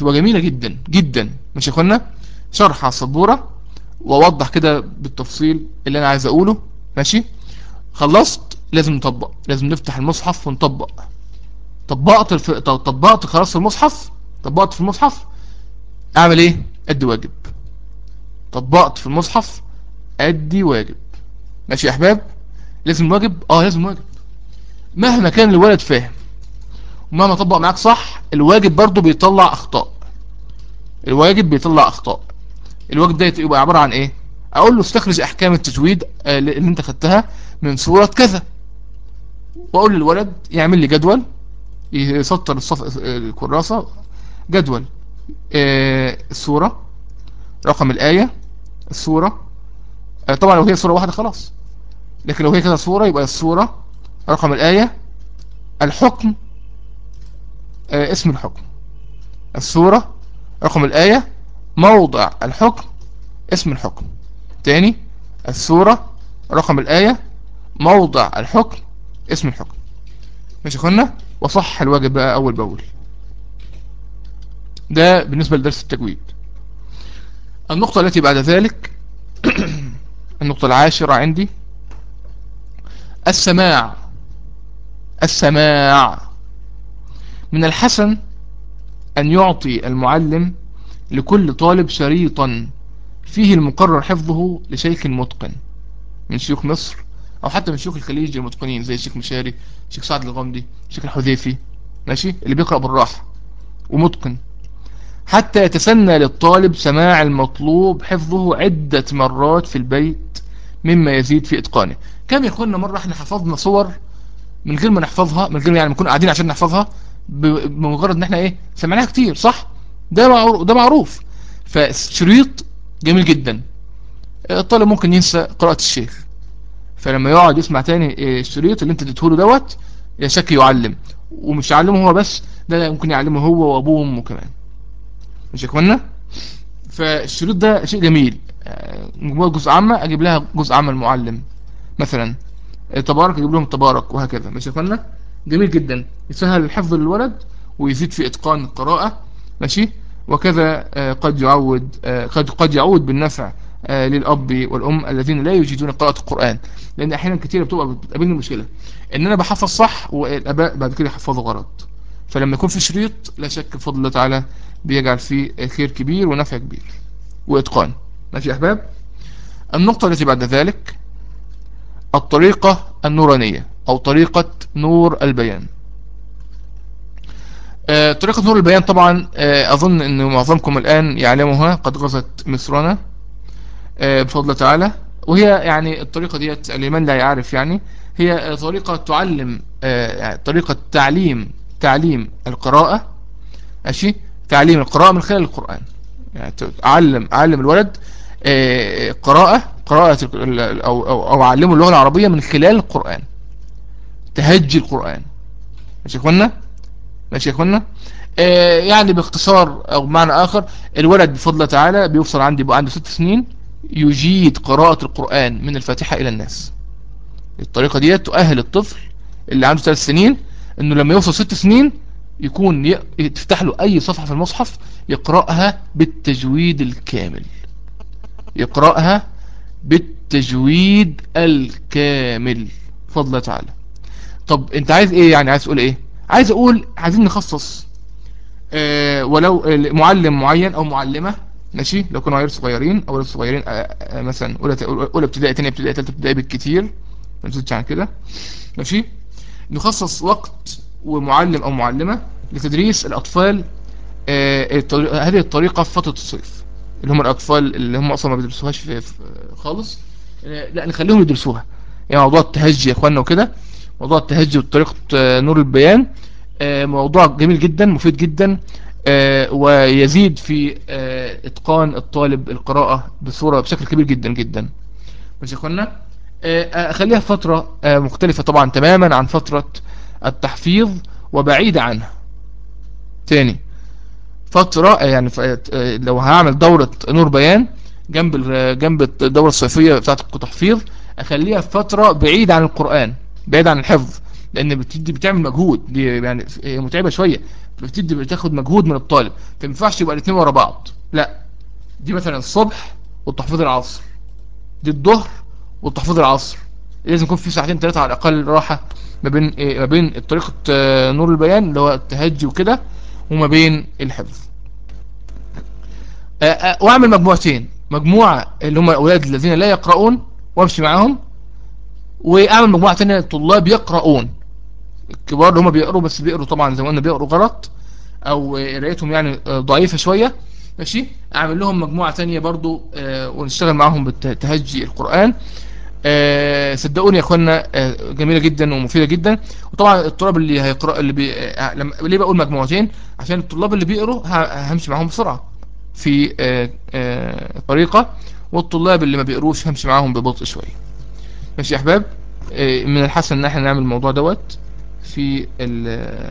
تبقى جميلة جدا جدا مش يا اخوانا شرح على السبورة واوضح كده بالتفصيل اللي انا عايز اقوله ماشي خلصت لازم نطبق لازم نفتح المصحف ونطبق طبقت الف... طبقت خلاص في المصحف طبقت في المصحف اعمل ايه ادي واجب طبقت في المصحف ادي واجب ماشي يا احباب لازم واجب اه لازم واجب مهما كان الولد فاهم ومهما طبق معاك صح الواجب برضو بيطلع اخطاء الواجب بيطلع اخطاء الواجب ده يبقى عبارة عن ايه اقول له استخرج احكام التجويد اللي انت خدتها من سورة كذا واقول للولد يعمل لي جدول يسطر الصف... الكراسة جدول آه السورة رقم الآية السورة آه طبعا لو هي سورة واحدة خلاص لكن لو هي كذا سورة يبقى السورة رقم الآية الحكم آه اسم الحكم السورة رقم الآية موضع الحكم اسم الحكم تاني السورة رقم الآية موضع الحكم اسم الحكم ماشي اخوانا وصح الواجب بقى اول باول ده بالنسبة لدرس التجويد النقطة التي بعد ذلك النقطة العاشرة عندي السماع السماع من الحسن أن يعطي المعلم لكل طالب شريطا فيه المقرر حفظه لشيخ متقن من شيوخ مصر أو حتى من شيوخ الخليج المتقنين زي الشيخ مشاري الشيخ سعد الغامدي الشيخ الحذيفي ماشي اللي بيقرأ بالراحة ومتقن حتى يتسنى للطالب سماع المطلوب حفظه عدة مرات في البيت مما يزيد في إتقانه كم يكون مرة احنا حفظنا صور من غير ما نحفظها من غير ما يعني نكون قاعدين عشان نحفظها بمجرد ان احنا ايه سمعناها كتير صح ده معروف ده معروف فشريط جميل جدا الطالب ممكن ينسى قراءة الشيخ فلما يقعد يسمع تاني الشريط اللي انت اديته له دوت يا شك يعلم ومش يعلمه هو بس ده ممكن يعلمه هو وابوه وامه كمان مش يا فالشريط ده شيء جميل مجموعة جزء عامة اجيب لها جزء عامة المعلم مثلا تبارك اجيب لهم تبارك وهكذا مش يا جميل جدا يسهل الحفظ للولد ويزيد في اتقان القراءة ماشي وكذا قد يعود قد قد يعود بالنفع للأب والأم الذين لا يجيدون قراءة القرآن لأن أحيانا كتير بتبقى بتقابلني مشكلة إن أنا بحفظ صح والآباء بعد كده يحفظوا غلط فلما يكون في شريط لا شك بفضل الله تعالى بيجعل فيه خير كبير ونفع كبير وإتقان ماشي يا أحباب النقطة التي بعد ذلك الطريقة النورانية أو طريقة نور البيان آه طريقة نور البيان طبعا آه أظن أن معظمكم الآن يعلمها قد غزت مصرنا آه بفضل الله تعالى وهي يعني الطريقة ديت لمن لا يعرف يعني هي طريقة تعلم يعني طريقة تعليم تعليم القراءة ماشي تعليم القراءة من خلال القرآن يعني أعلم أعلم الولد قراءة قراءة أو, أو, أو أعلمه اللغة العربية من خلال القرآن تهجي القرآن ماشي يا اخوانا ماشي يا اخوانا آه يعني باختصار او بمعنى اخر الولد بفضل الله تعالى بيوصل عندي بقى عنده ست سنين يجيد قراءة القرآن من الفاتحة الى الناس الطريقة دي تؤهل الطفل اللي عنده ثلاث سنين انه لما يوصل ست سنين يكون ي... تفتح له اي صفحة في المصحف يقرأها بالتجويد الكامل يقرأها بالتجويد الكامل بفضل الله تعالى طب انت عايز ايه يعني عايز تقول ايه عايز اقول عايزين نخصص اه ولو معلم معين او معلمة ماشي لو كانوا عيال صغيرين او صغيرين اه اه مثلا اولى اولى ابتدائي ثانيه ابتدائي ثالثه ابتدائي بالكتير ما نزيدش عن كده ماشي نخصص وقت ومعلم او معلمة لتدريس الاطفال هذه الطريقة في فترة الصيف اللي هم الاطفال اللي هم اصلا ما بيدرسوهاش في خالص لا نخليهم يدرسوها يعني موضوع التهجي يا اخوانا وكده موضوع التهجي وطريقة نور البيان موضوع جميل جدا مفيد جدا ويزيد في اتقان الطالب القراءة بصورة بشكل كبير جدا جدا مش يا اخوانا اخليها فترة مختلفة طبعا تماما عن فترة التحفيظ وبعيدة عنها تاني فترة يعني لو هعمل دورة نور بيان جنب جنب الدورة الصيفية بتاعت التحفيظ اخليها فترة بعيدة عن القرآن بعيد عن الحفظ لان بتدي بتعمل مجهود دي يعني هي متعبه شويه بتدي بتاخد مجهود من الطالب ما ينفعش يبقى الاثنين ورا بعض لا دي مثلا الصبح والتحفيظ العصر دي الظهر والتحفيظ العصر لازم يكون في ساعتين ثلاثه على الاقل راحه ما بين إيه ما بين طريقه آه، نور البيان اللي هو التهجي وكده وما بين الحفظ آه، آه، واعمل مجموعتين مجموعه اللي هم الاولاد الذين لا يقرؤون وامشي معاهم واعمل مجموعه ثانيه طلاب يقرؤون الكبار اللي هم بيقروا بس بيقروا طبعا زي ما قلنا بيقروا غلط او قرايتهم يعني آه، ضعيفه شويه ماشي اعمل لهم مجموعه تانية برضو آه، ونشتغل معاهم بالتهجي القران آه، صدقوني يا اخوانا آه، جميله جدا ومفيده جدا وطبعا الطلاب اللي هيقرا اللي بي... آه، لما ليه بقول مجموعتين عشان الطلاب اللي بيقروا ه- همشي معاهم بسرعه في آه، آه، طريقه والطلاب اللي ما بيقروش همشي معاهم ببطء شويه ماشي يا احباب آه، من الحسن ان احنا نعمل الموضوع دوت في ال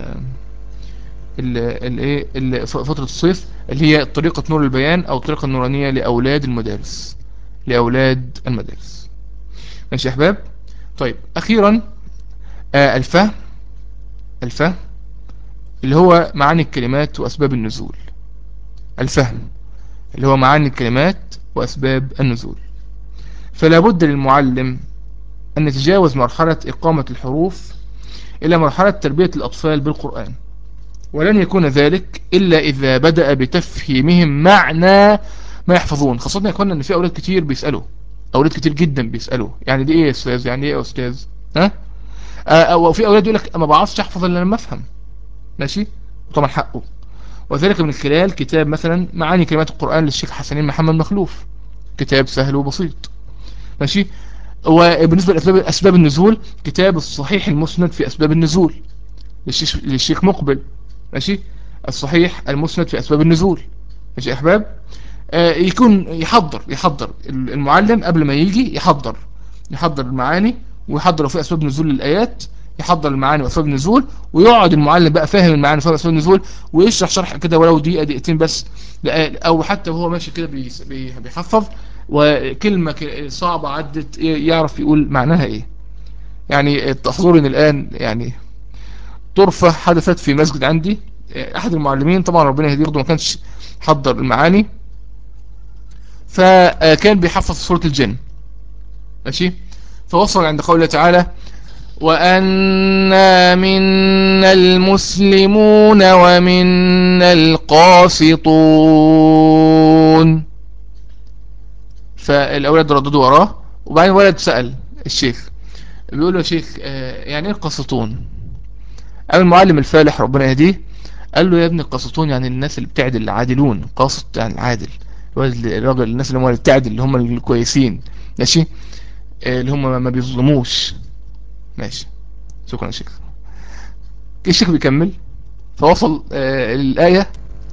ال ال ايه ال- ف- فترة الصيف اللي هي طريقة نور البيان او الطريقة النورانية لاولاد المدارس لاولاد المدارس ماشي يا احباب طيب اخيرا آه الفهم الفهم اللي هو معاني الكلمات واسباب النزول الفهم اللي هو معاني الكلمات واسباب النزول فلا بد للمعلم ان يتجاوز مرحلة اقامة الحروف الى مرحلة تربية الاطفال بالقرآن ولن يكون ذلك إلا إذا بدأ بتفهيمهم معنى ما يحفظون خاصة يا اخوانا إن في أولاد كتير بيسألوا أولاد كتير جدا بيسألوا يعني دي إيه يا أستاذ يعني إيه يا أستاذ ها آه، أو في أولاد يقول لك ما بعرفش أحفظ إلا لما أفهم ماشي وطبعا حقه وذلك من خلال كتاب مثلا معاني كلمات القرآن للشيخ حسنين محمد مخلوف كتاب سهل وبسيط ماشي وبالنسبة لأسباب أسباب النزول كتاب الصحيح المسند في أسباب النزول للشيخ, للشيخ مقبل ماشي الصحيح المسند في أسباب النزول ماشي يا أحباب آه يكون يحضر يحضر المعلم قبل ما يجي يحضر يحضر المعاني ويحضر في أسباب نزول الآيات يحضر المعاني وأسباب النزول ويقعد المعلم بقى فاهم المعاني وفاهم أسباب النزول ويشرح شرح كده ولو دقيقة دقيقتين بس أو حتى وهو ماشي كده بيس- بي- بيحفظ وكلمة ك- صعبة عدت يعرف يقول معناها ايه يعني تحضرني الآن يعني طرفة حدثت في مسجد عندي احد المعلمين طبعا ربنا يهديه برضه ما كانش حضر المعاني فكان بيحفظ سورة الجن ماشي فوصل عند قوله تعالى وأنا منا المسلمون ومنا القاسطون فالأولاد رددوا وراه وبعدين ولد سأل الشيخ بيقول له يا شيخ آه، يعني ايه القاسطون قام المعلم الفالح ربنا يهديه قال له يا ابني القاسطون يعني الناس اللي بتعدل العادلون قاسط يعني العادل الولد- الراجل الناس اللي هم اللي بتعدل اللي هم الكويسين ماشي آه، اللي هم ما بيظلموش ماشي شكرا يا شيخ الشيخ بيكمل فوصل آه، الآية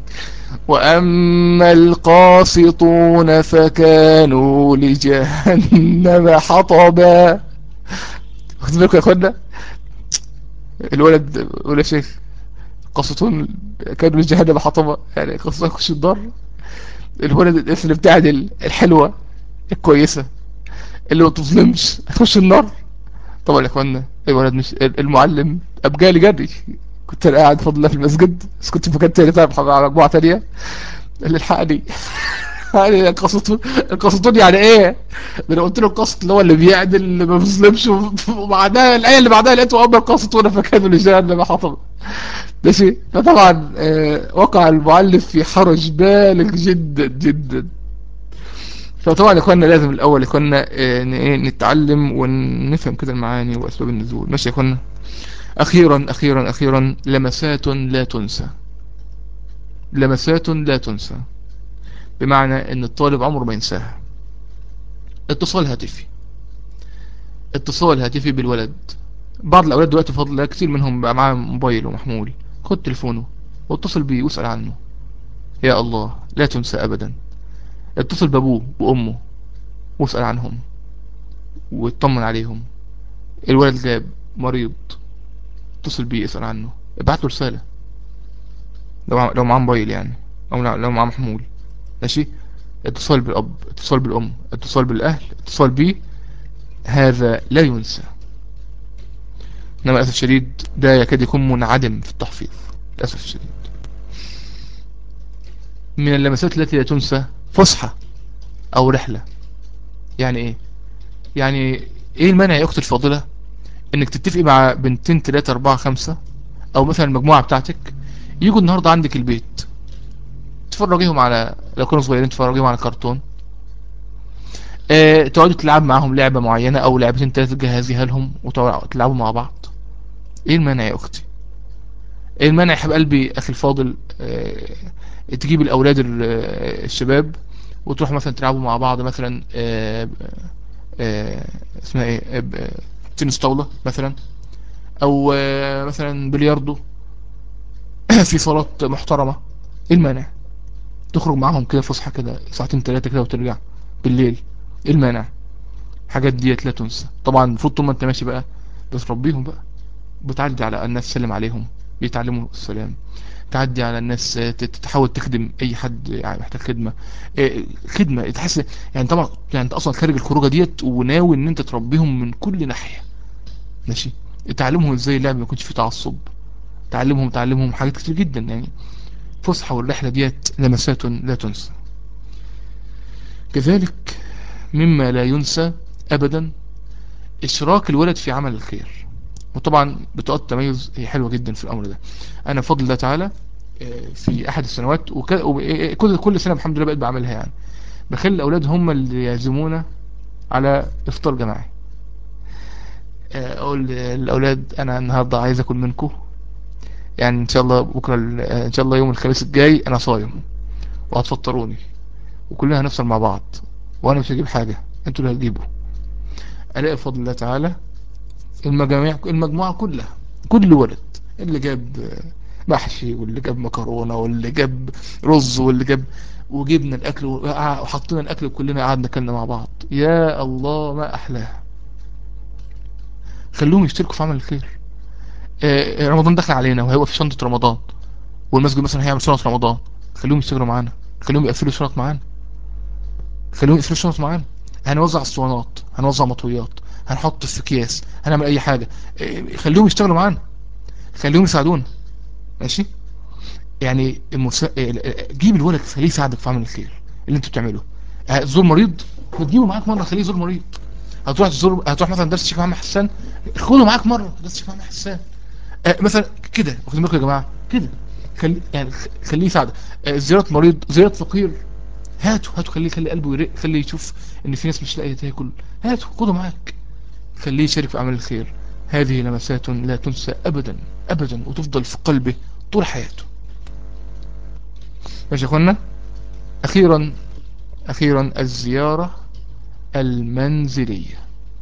وأما القاسطون فكانوا لجهنم حطبا خد بالكم يا اخوانا الولد يقول يا شيخ قاسطون كانوا لجهنم حطبا يعني قاسطون يخش الدار الولد الناس اللي بتعدل الحلوة الكويسة اللي ما تظلمش هتخش النار طبعا يا اخوانا الولد مش المعلم ابجالي جري كنت انا قاعد بفضل الله في المسجد بس كنت في مكان تاني طيب على مجموعة تانية اللي الحقني يعني القسطون القسطون يعني ايه ده انا قلت له القسط اللي هو اللي بيعدل اللي ما بيظلمش وبعدها الايه اللي بعدها لقيته اما القسطون فكانوا لجهنم حطب ماشي فطبعا آه، وقع المؤلف في حرج بالغ جدا جدا فطبعا يا اخوانا لازم الاول يا اخوانا آه، ن- إيه، نتعلم ونفهم كده المعاني واسباب النزول ماشي يا اخوانا اخيرا اخيرا اخيرا لمسات لا تنسى لمسات لا تنسى بمعنى ان الطالب عمره ما ينساها اتصال هاتفي اتصال هاتفي بالولد بعض الاولاد دلوقتي بفضل الله كتير منهم بقى معاه موبايل ومحمول خد تليفونه واتصل بيه واسال عنه يا الله لا تنسى ابدا اتصل بابوه وامه واسال عنهم واطمن عليهم الولد غاب مريض اتصل بيه اسال عنه ابعت له رساله لو مع- لو معاه موبايل يعني او لو لو معاه محمول ماشي اتصال بالاب اتصال بالام اتصال بالاهل اتصال بيه هذا لا ينسى إنما للأسف الشديد ده يكاد يكون منعدم في التحفيظ للأسف الشديد من اللمسات التي لا تنسى فسحة أو رحلة يعني إيه يعني إيه المانع يا أختي الفاضلة إنك تتفقي مع بنتين تلاتة أربعة خمسة أو مثلا المجموعة بتاعتك يجوا النهاردة عندك البيت تفرجيهم على لو كانوا صغيرين تفرجيهم على كرتون اه تقعدوا تلعب معاهم لعبة معينة او لعبتين تلاتة تجهزيها لهم وتلعبوا مع بعض ايه المانع يا اختي ايه المانع يا حبيب قلبي اخي الفاضل اه تجيب الاولاد الشباب وتروح مثلا تلعبوا مع بعض مثلا اه اه اسمها ايه تنس طاولة مثلا او اه مثلا بلياردو في صالات محترمة ايه المانع تخرج معاهم كده فسحة كده ساعتين ثلاثة كده وترجع بالليل ايه المانع حاجات ديت لا تنسى طبعا المفروض طول ما انت ماشي بقى بتربيهم بقى بتعدي على الناس تسلم عليهم بيتعلموا السلام تعدي على الناس تحاول تخدم اي حد محتاج خدمة خدمة تحس يعني طبعا يعني انت اصلا خارج الخروجه ديت وناوي ان انت تربيهم من كل ناحية ماشي تعلمهم ازاي اللعب ما يكونش فيه تعصب تعلمهم تعلمهم حاجات كتير جدا يعني فسحة والرحلة ديت لمسات لا تنسى كذلك مما لا ينسى أبدا إشراك الولد في عمل الخير وطبعا بطاقات التميز هي حلوة جدا في الأمر ده أنا بفضل الله تعالى في أحد السنوات وكل كل سنة الحمد لله بقيت بعملها يعني بخلي الأولاد هم اللي يعزمونا على إفطار جماعي أقول للأولاد أنا النهاردة عايز أكل منكم يعني إن شاء الله بكرة إن شاء الله يوم الخميس الجاي أنا صايم وهتفطروني وكلنا هنفطر مع بعض وانا مش هجيب حاجة انتوا اللي هتجيبوا الاقي بفضل الله تعالى المجاميع المجموعة كلها كل ولد اللي جاب محشي واللي جاب مكرونة واللي جاب رز واللي جاب وجبنا الاكل وحطينا الاكل وكلنا قعدنا كلنا مع بعض يا الله ما احلاه خلوهم يشتركوا في عمل الخير آه رمضان دخل علينا وهيبقى في شنطة رمضان والمسجد مثلا هيعمل شنطة رمضان خلوهم يشتغلوا معانا خلوهم يقفلوا شنط معانا خلوهم يقفلوا شنط معانا هنوزع اسطوانات هنوزع مطويات هنحط في اكياس هنعمل اي حاجة خليهم يشتغلوا معانا خليهم يساعدونا ماشي يعني المسا... جيب الولد خليه يساعدك في عمل الخير اللي انت بتعمله تزور مريض بتجيبه معاك مرة خليه يزور مريض هتروح تزور هتروح مثلا درس الشيخ محمد حسان خده معاك مرة درس الشيخ محمد حسان آه مثلا كده واخدين بالكم يا جماعة كده خلي يعني خليه يساعدك آه زيارة مريض زيارة فقير هاتوا هاتوا خليه خلي قلبه يرق خليه يشوف ان في ناس مش لاقيه تاكل هاتوا خده معاك خليه يشارك في عمل الخير هذه لمسات لا تنسى ابدا ابدا وتفضل في قلبه طول حياته ماشي يا اخوانا اخيرا اخيرا الزيارة المنزلية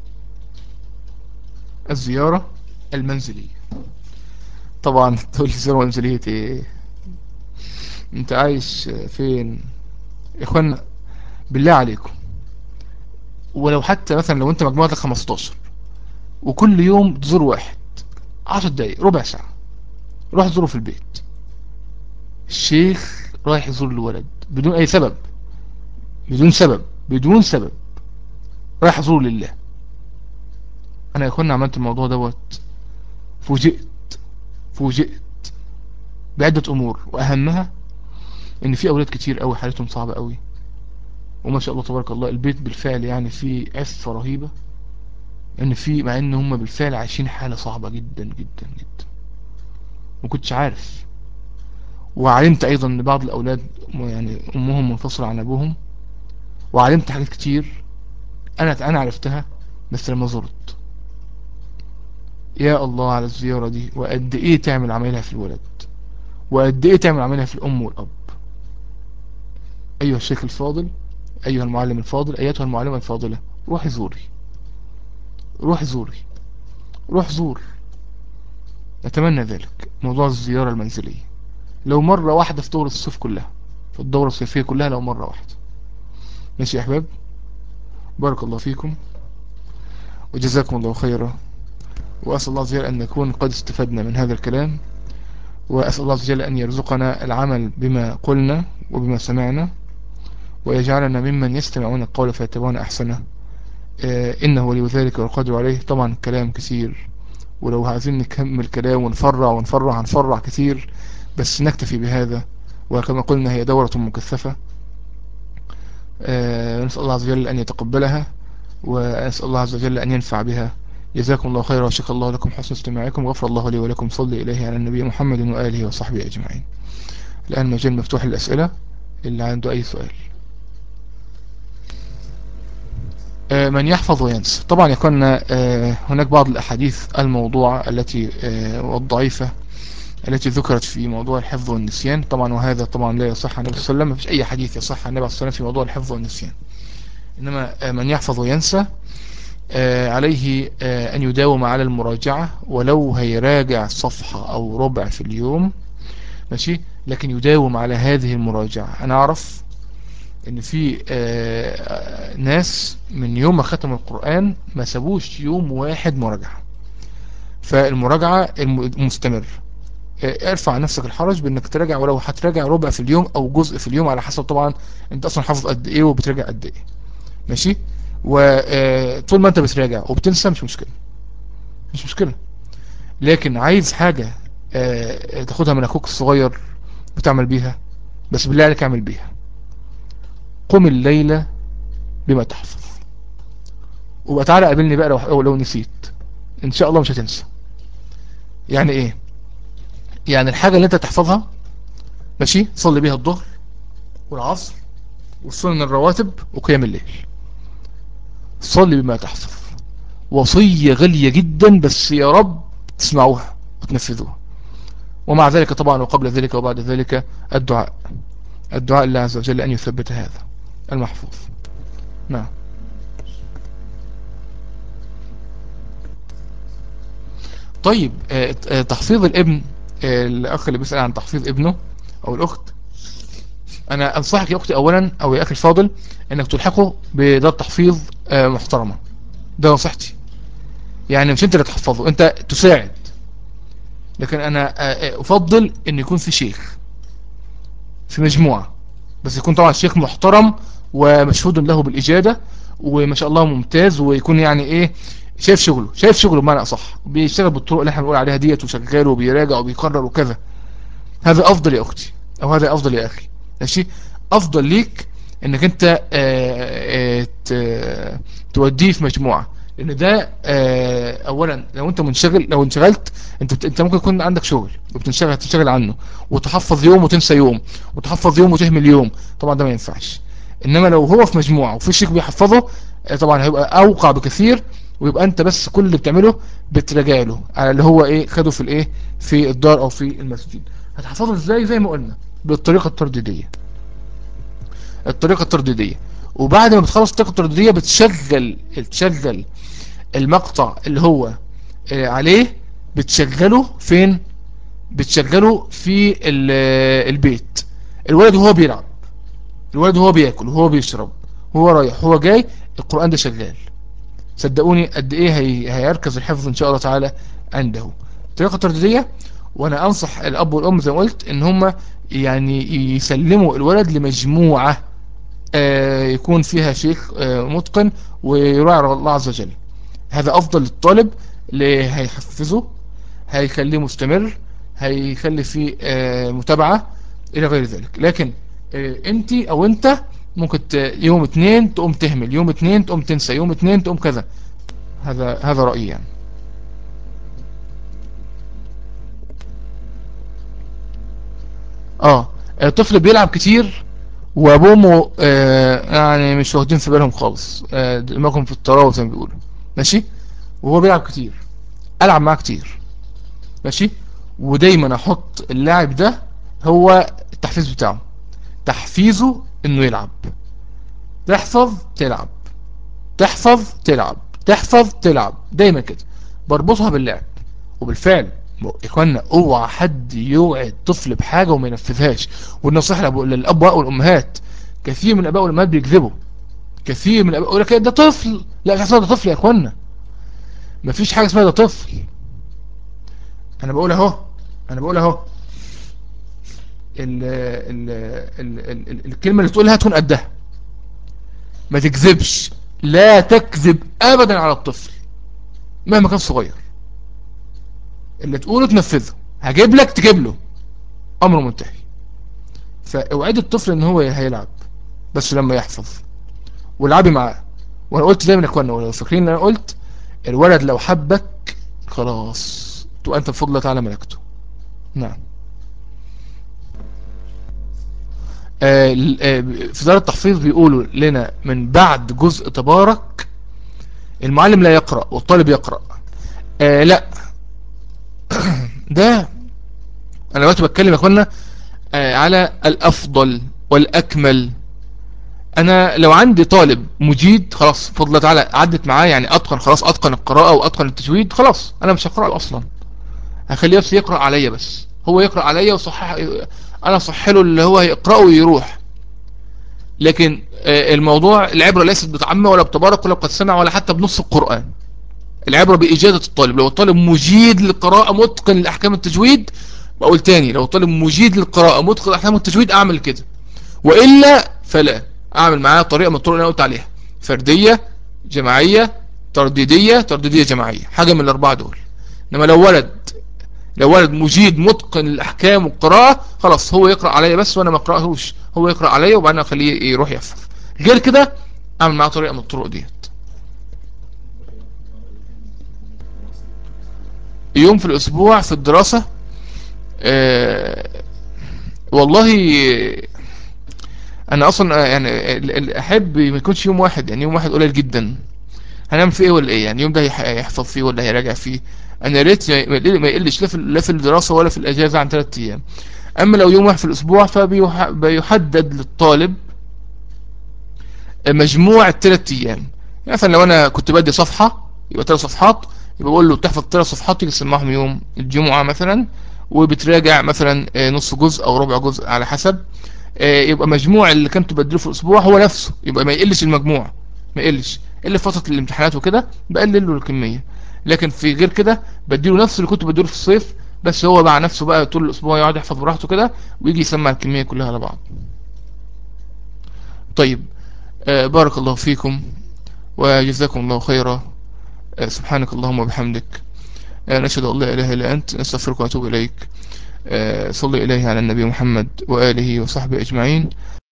الزيارة المنزلية طبعا تقول لي زيارة منزلية ايه انت عايش فين يا اخوانا بالله عليكم ولو حتى مثلا لو انت مجموعتك 15 وكل يوم تزور واحد 10 دقايق ربع ساعة روح تزوره في البيت الشيخ رايح يزور الولد بدون اي سبب بدون سبب بدون سبب رايح يزوره لله انا يا اخوانا عملت الموضوع دوت فوجئت فوجئت بعدة امور واهمها ان في اولاد كتير قوي حالتهم صعبة قوي وما شاء الله تبارك الله البيت بالفعل يعني فيه عفة رهيبة ان في مع ان هم بالفعل عايشين حالة صعبة جدا جدا جدا ما كنتش عارف وعلمت ايضا ان بعض الاولاد يعني امهم منفصلة عن ابوهم وعلمت حاجات كتير انا انا عرفتها بس لما زرت يا الله على الزيارة دي وقد ايه تعمل عملها في الولد وقد ايه تعمل عملها في الام والاب ايها الشيخ الفاضل ايها المعلم الفاضل ايتها المعلمة الفاضلة روحي زوري روح زوري روح زور نتمنى ذلك موضوع الزيارة المنزلية لو مرة واحدة في دورة الصيف كلها في الدورة الصيفية كلها لو مرة واحدة ماشي يا احباب بارك الله فيكم وجزاكم الله خيرا وأسأل الله عز وجل أن نكون قد استفدنا من هذا الكلام وأسأل الله عز وجل أن يرزقنا العمل بما قلنا وبما سمعنا ويجعلنا ممن يستمعون القول فيتبعون أحسنه إنه ولي ذلك والقادر عليه طبعا كلام كثير ولو عايزين نكمل كلام ونفرع ونفرع هنفرع كتير بس نكتفي بهذا وكما قلنا هي دورة مكثفة آه، نسأل الله عز وجل أن يتقبلها وأسأل الله عز وجل أن ينفع بها جزاكم الله خيرا وشكر الله لكم حسن استماعكم وغفر الله لي ولكم صلي إليه على النبي محمد وآله وصحبه أجمعين الآن مجال مفتوح للأسئلة اللي عنده أي سؤال آه، من يحفظ وينسى طبعا يكون آه، هناك بعض الأحاديث الموضوعة التي آه، والضعيفة التي ذكرت في موضوع الحفظ والنسيان طبعا وهذا طبعا لا يصح عن النبي صلى الله عليه وسلم ما فيش أي حديث يصح عن النبي صلى الله عليه وسلم في موضوع الحفظ والنسيان إنما من يحفظ وينسى عليه أن يداوم على المراجعة ولو هيراجع صفحة أو ربع في اليوم ماشي لكن يداوم على هذه المراجعة أنا أعرف ان في آه، ناس من يوم ما ختم القرآن ما سابوش يوم واحد مراجعة فالمراجعة المستمر آه، ارفع عن نفسك الحرج بانك تراجع ولو هتراجع ربع في اليوم او جزء في اليوم على حسب طبعا انت اصلا حافظ قد ايه وبتراجع قد ايه ماشي وطول آه، ما انت بتراجع وبتنسى مش مشكلة مش مشكلة لكن عايز حاجة تاخدها من اخوك الصغير بتعمل بيها بس بالله عليك اعمل بيها قم الليلة بما تحفظ وبقى تعالى قابلني بقى لو, لو نسيت ان شاء الله مش هتنسى يعني ايه يعني الحاجة اللي انت تحفظها ماشي صلي بيها الظهر والعصر والسنن الرواتب وقيام الليل صلي بما تحفظ وصية غالية جدا بس يا رب تسمعوها وتنفذوها ومع ذلك طبعا وقبل ذلك وبعد ذلك الدعاء الدعاء الله عز وجل أن يثبت هذا المحفوظ نعم طيب آه، آه، تحفيظ الابن آه، الأخ اللي بيسأل عن تحفيظ ابنه أو الأخت أنا أنصحك يا أختي أولا أو يا أخي الفاضل أنك تلحقه بدار تحفيظ محترمة ده نصيحتي يعني مش أنت اللي تحفظه أنت تساعد لكن أنا أفضل أن يكون في شيخ في مجموعة بس يكون طبعا شيخ محترم ومشهود له بالإجادة وما شاء الله ممتاز ويكون يعني ايه شايف شغله شايف شغله بمعنى أصح بيشتغل بالطرق اللي احنا بنقول عليها ديت وشغال وبيراجع وبيقرر وكذا هذا أفضل يا أختي أو هذا أفضل يا أخي ماشي أفضل ليك انك انت آآ آه، آآ آه، توديه في مجموعة لان ده آه، اولا لو انت منشغل لو انشغلت انت انت ممكن يكون عندك شغل وبتنشغل تنشغل عنه وتحفظ يوم وتنسى يوم وتحفظ يوم وتهمل يوم طبعا ده ما ينفعش انما لو هو في مجموعة وفي شيخ بيحفظه آه، طبعا هيبقى اوقع بكثير ويبقى انت بس كل اللي بتعمله بتراجع له على اللي هو ايه خده في الايه في الدار او في المسجد هتحفظه ازاي زي ما قلنا بالطريقة الترديدية الطريقة الترديدية وبعد ما بتخلص الطريقة الترديدية بتشغل بتشغل المقطع اللي هو آه، عليه بتشغله فين بتشغله في البيت الولد وهو بيلعب الولد وهو بياكل وهو بيشرب وهو رايح وهو جاي القرآن ده شغال صدقوني قد ايه هي هيركز الحفظ ان شاء الله تعالى عنده الطريقة الترددية وانا انصح الاب والام زي ما قلت ان هم يعني يسلموا الولد لمجموعة آه يكون فيها شيخ آه متقن ويراعي الله عز وجل هذا افضل للطالب اللي هيحفزه هيخليه مستمر هيخلي فيه آه متابعة الى غير ذلك لكن آه، انت او انت ممكن يوم اتنين تقوم تهمل يوم اتنين تقوم تنسى يوم اتنين تقوم كذا هذا هذا رأيي يعني اه الطفل بيلعب كتير وابوه آه يعني مش واخدين في بالهم خالص آه دماغهم في الطراوه زي ما بيقولوا ماشي وهو بيلعب كتير العب معاه كتير ماشي ودايما احط اللاعب ده هو التحفيز بتاعه تحفيزه انه يلعب تحفظ تلعب تحفظ تلعب تحفظ تلعب دايما كده بربطها باللعب وبالفعل اخوانا اوعى حد يوعد طفل بحاجة وما ينفذهاش والنصيحة للاباء والامهات كثير من الاباء والامهات بيكذبوا كثير من الاباء يقول لك إيه، ده طفل لا ده طفل يا اخوانا مفيش حاجة اسمها ده طفل انا بقول اهو انا بقول اهو ال ال ال ال الكلمة اللي تقولها تكون قدها ما تكذبش لا تكذب ابدا على الطفل مهما كان صغير اللي تقوله تنفذه هجيب لك تجيب له امر منتهي فاوعد الطفل ان هو هيلعب بس لما يحفظ والعبي معاه وانا قلت دايما يا اخوانا ولو فاكرين ان انا قلت الولد لو حبك خلاص تبقى انت بفضل الله تعالى ملكته نعم آه آه في دار التحفيظ بيقولوا لنا من بعد جزء تبارك المعلم لا يقرأ والطالب يقرأ آه لا ده انا دلوقتي بتكلم يا اخوانا آه على الافضل والاكمل انا لو عندي طالب مجيد خلاص بفضل الله تعالى عدت معاه يعني اتقن خلاص اتقن القراءة واتقن التجويد خلاص انا مش هقرأ اصلا هخليه بس يقرأ عليا بس هو يقرأ عليا وصحح انا صح له اللي هو يقرأه ويروح لكن الموضوع العبرة ليست بتعمى ولا بتبارك ولا بقد سمع ولا حتى بنص القرآن العبرة بإجادة الطالب لو الطالب مجيد للقراءة متقن لأحكام التجويد بقول تاني لو الطالب مجيد للقراءة متقن لأحكام التجويد أعمل كده وإلا فلا أعمل معاه طريقة من الطرق اللي أنا قلت عليها فردية جماعية ترديدية ترديدية جماعية حاجة من الأربعة دول إنما لو ولد لو ولد مجيد متقن الأحكام والقراءة خلاص هو يقرأ عليا بس وأنا ما أقرأهوش هو يقرأ عليا وبعدين أخليه يروح يحفظ غير كده أعمل معاه طريقة من الطرق ديت يوم في الأسبوع في الدراسة أه والله أنا أصلا يعني أحب ما يكونش يوم واحد يعني يوم واحد قليل جدا هنعمل فيه ايه ولا ايه يعني يوم ده هيحفظ فيه ولا هيراجع فيه انا ريت ما يقلش لا في لا في الدراسه ولا في الاجازه عن ثلاث ايام اما لو يوم واحد في الاسبوع فبيحدد للطالب مجموع الثلاث ايام يعني مثلا لو انا كنت بدي صفحه يبقى ثلاث صفحات يبقى بقول له تحفظ ثلاث صفحات تيجي تسمعهم يوم الجمعه مثلا وبتراجع مثلا نص جزء او ربع جزء على حسب يبقى مجموع اللي كنت بديله في الاسبوع هو نفسه يبقى ما يقلش المجموع ما يقلش الا في فتره الامتحانات وكده بقلل له الكميه لكن في غير كده بديله نفس اللي كنت بديله في الصيف بس هو مع نفسه بقى طول الاسبوع يقعد يحفظ براحته كده ويجي يسمع الكميه كلها على بعض طيب آه بارك الله فيكم وجزاكم الله خيرا آه سبحانك اللهم وبحمدك آه نشهد ان لا اله الا انت نستغفرك ونتوب اليك صلي اليه على النبي محمد واله وصحبه اجمعين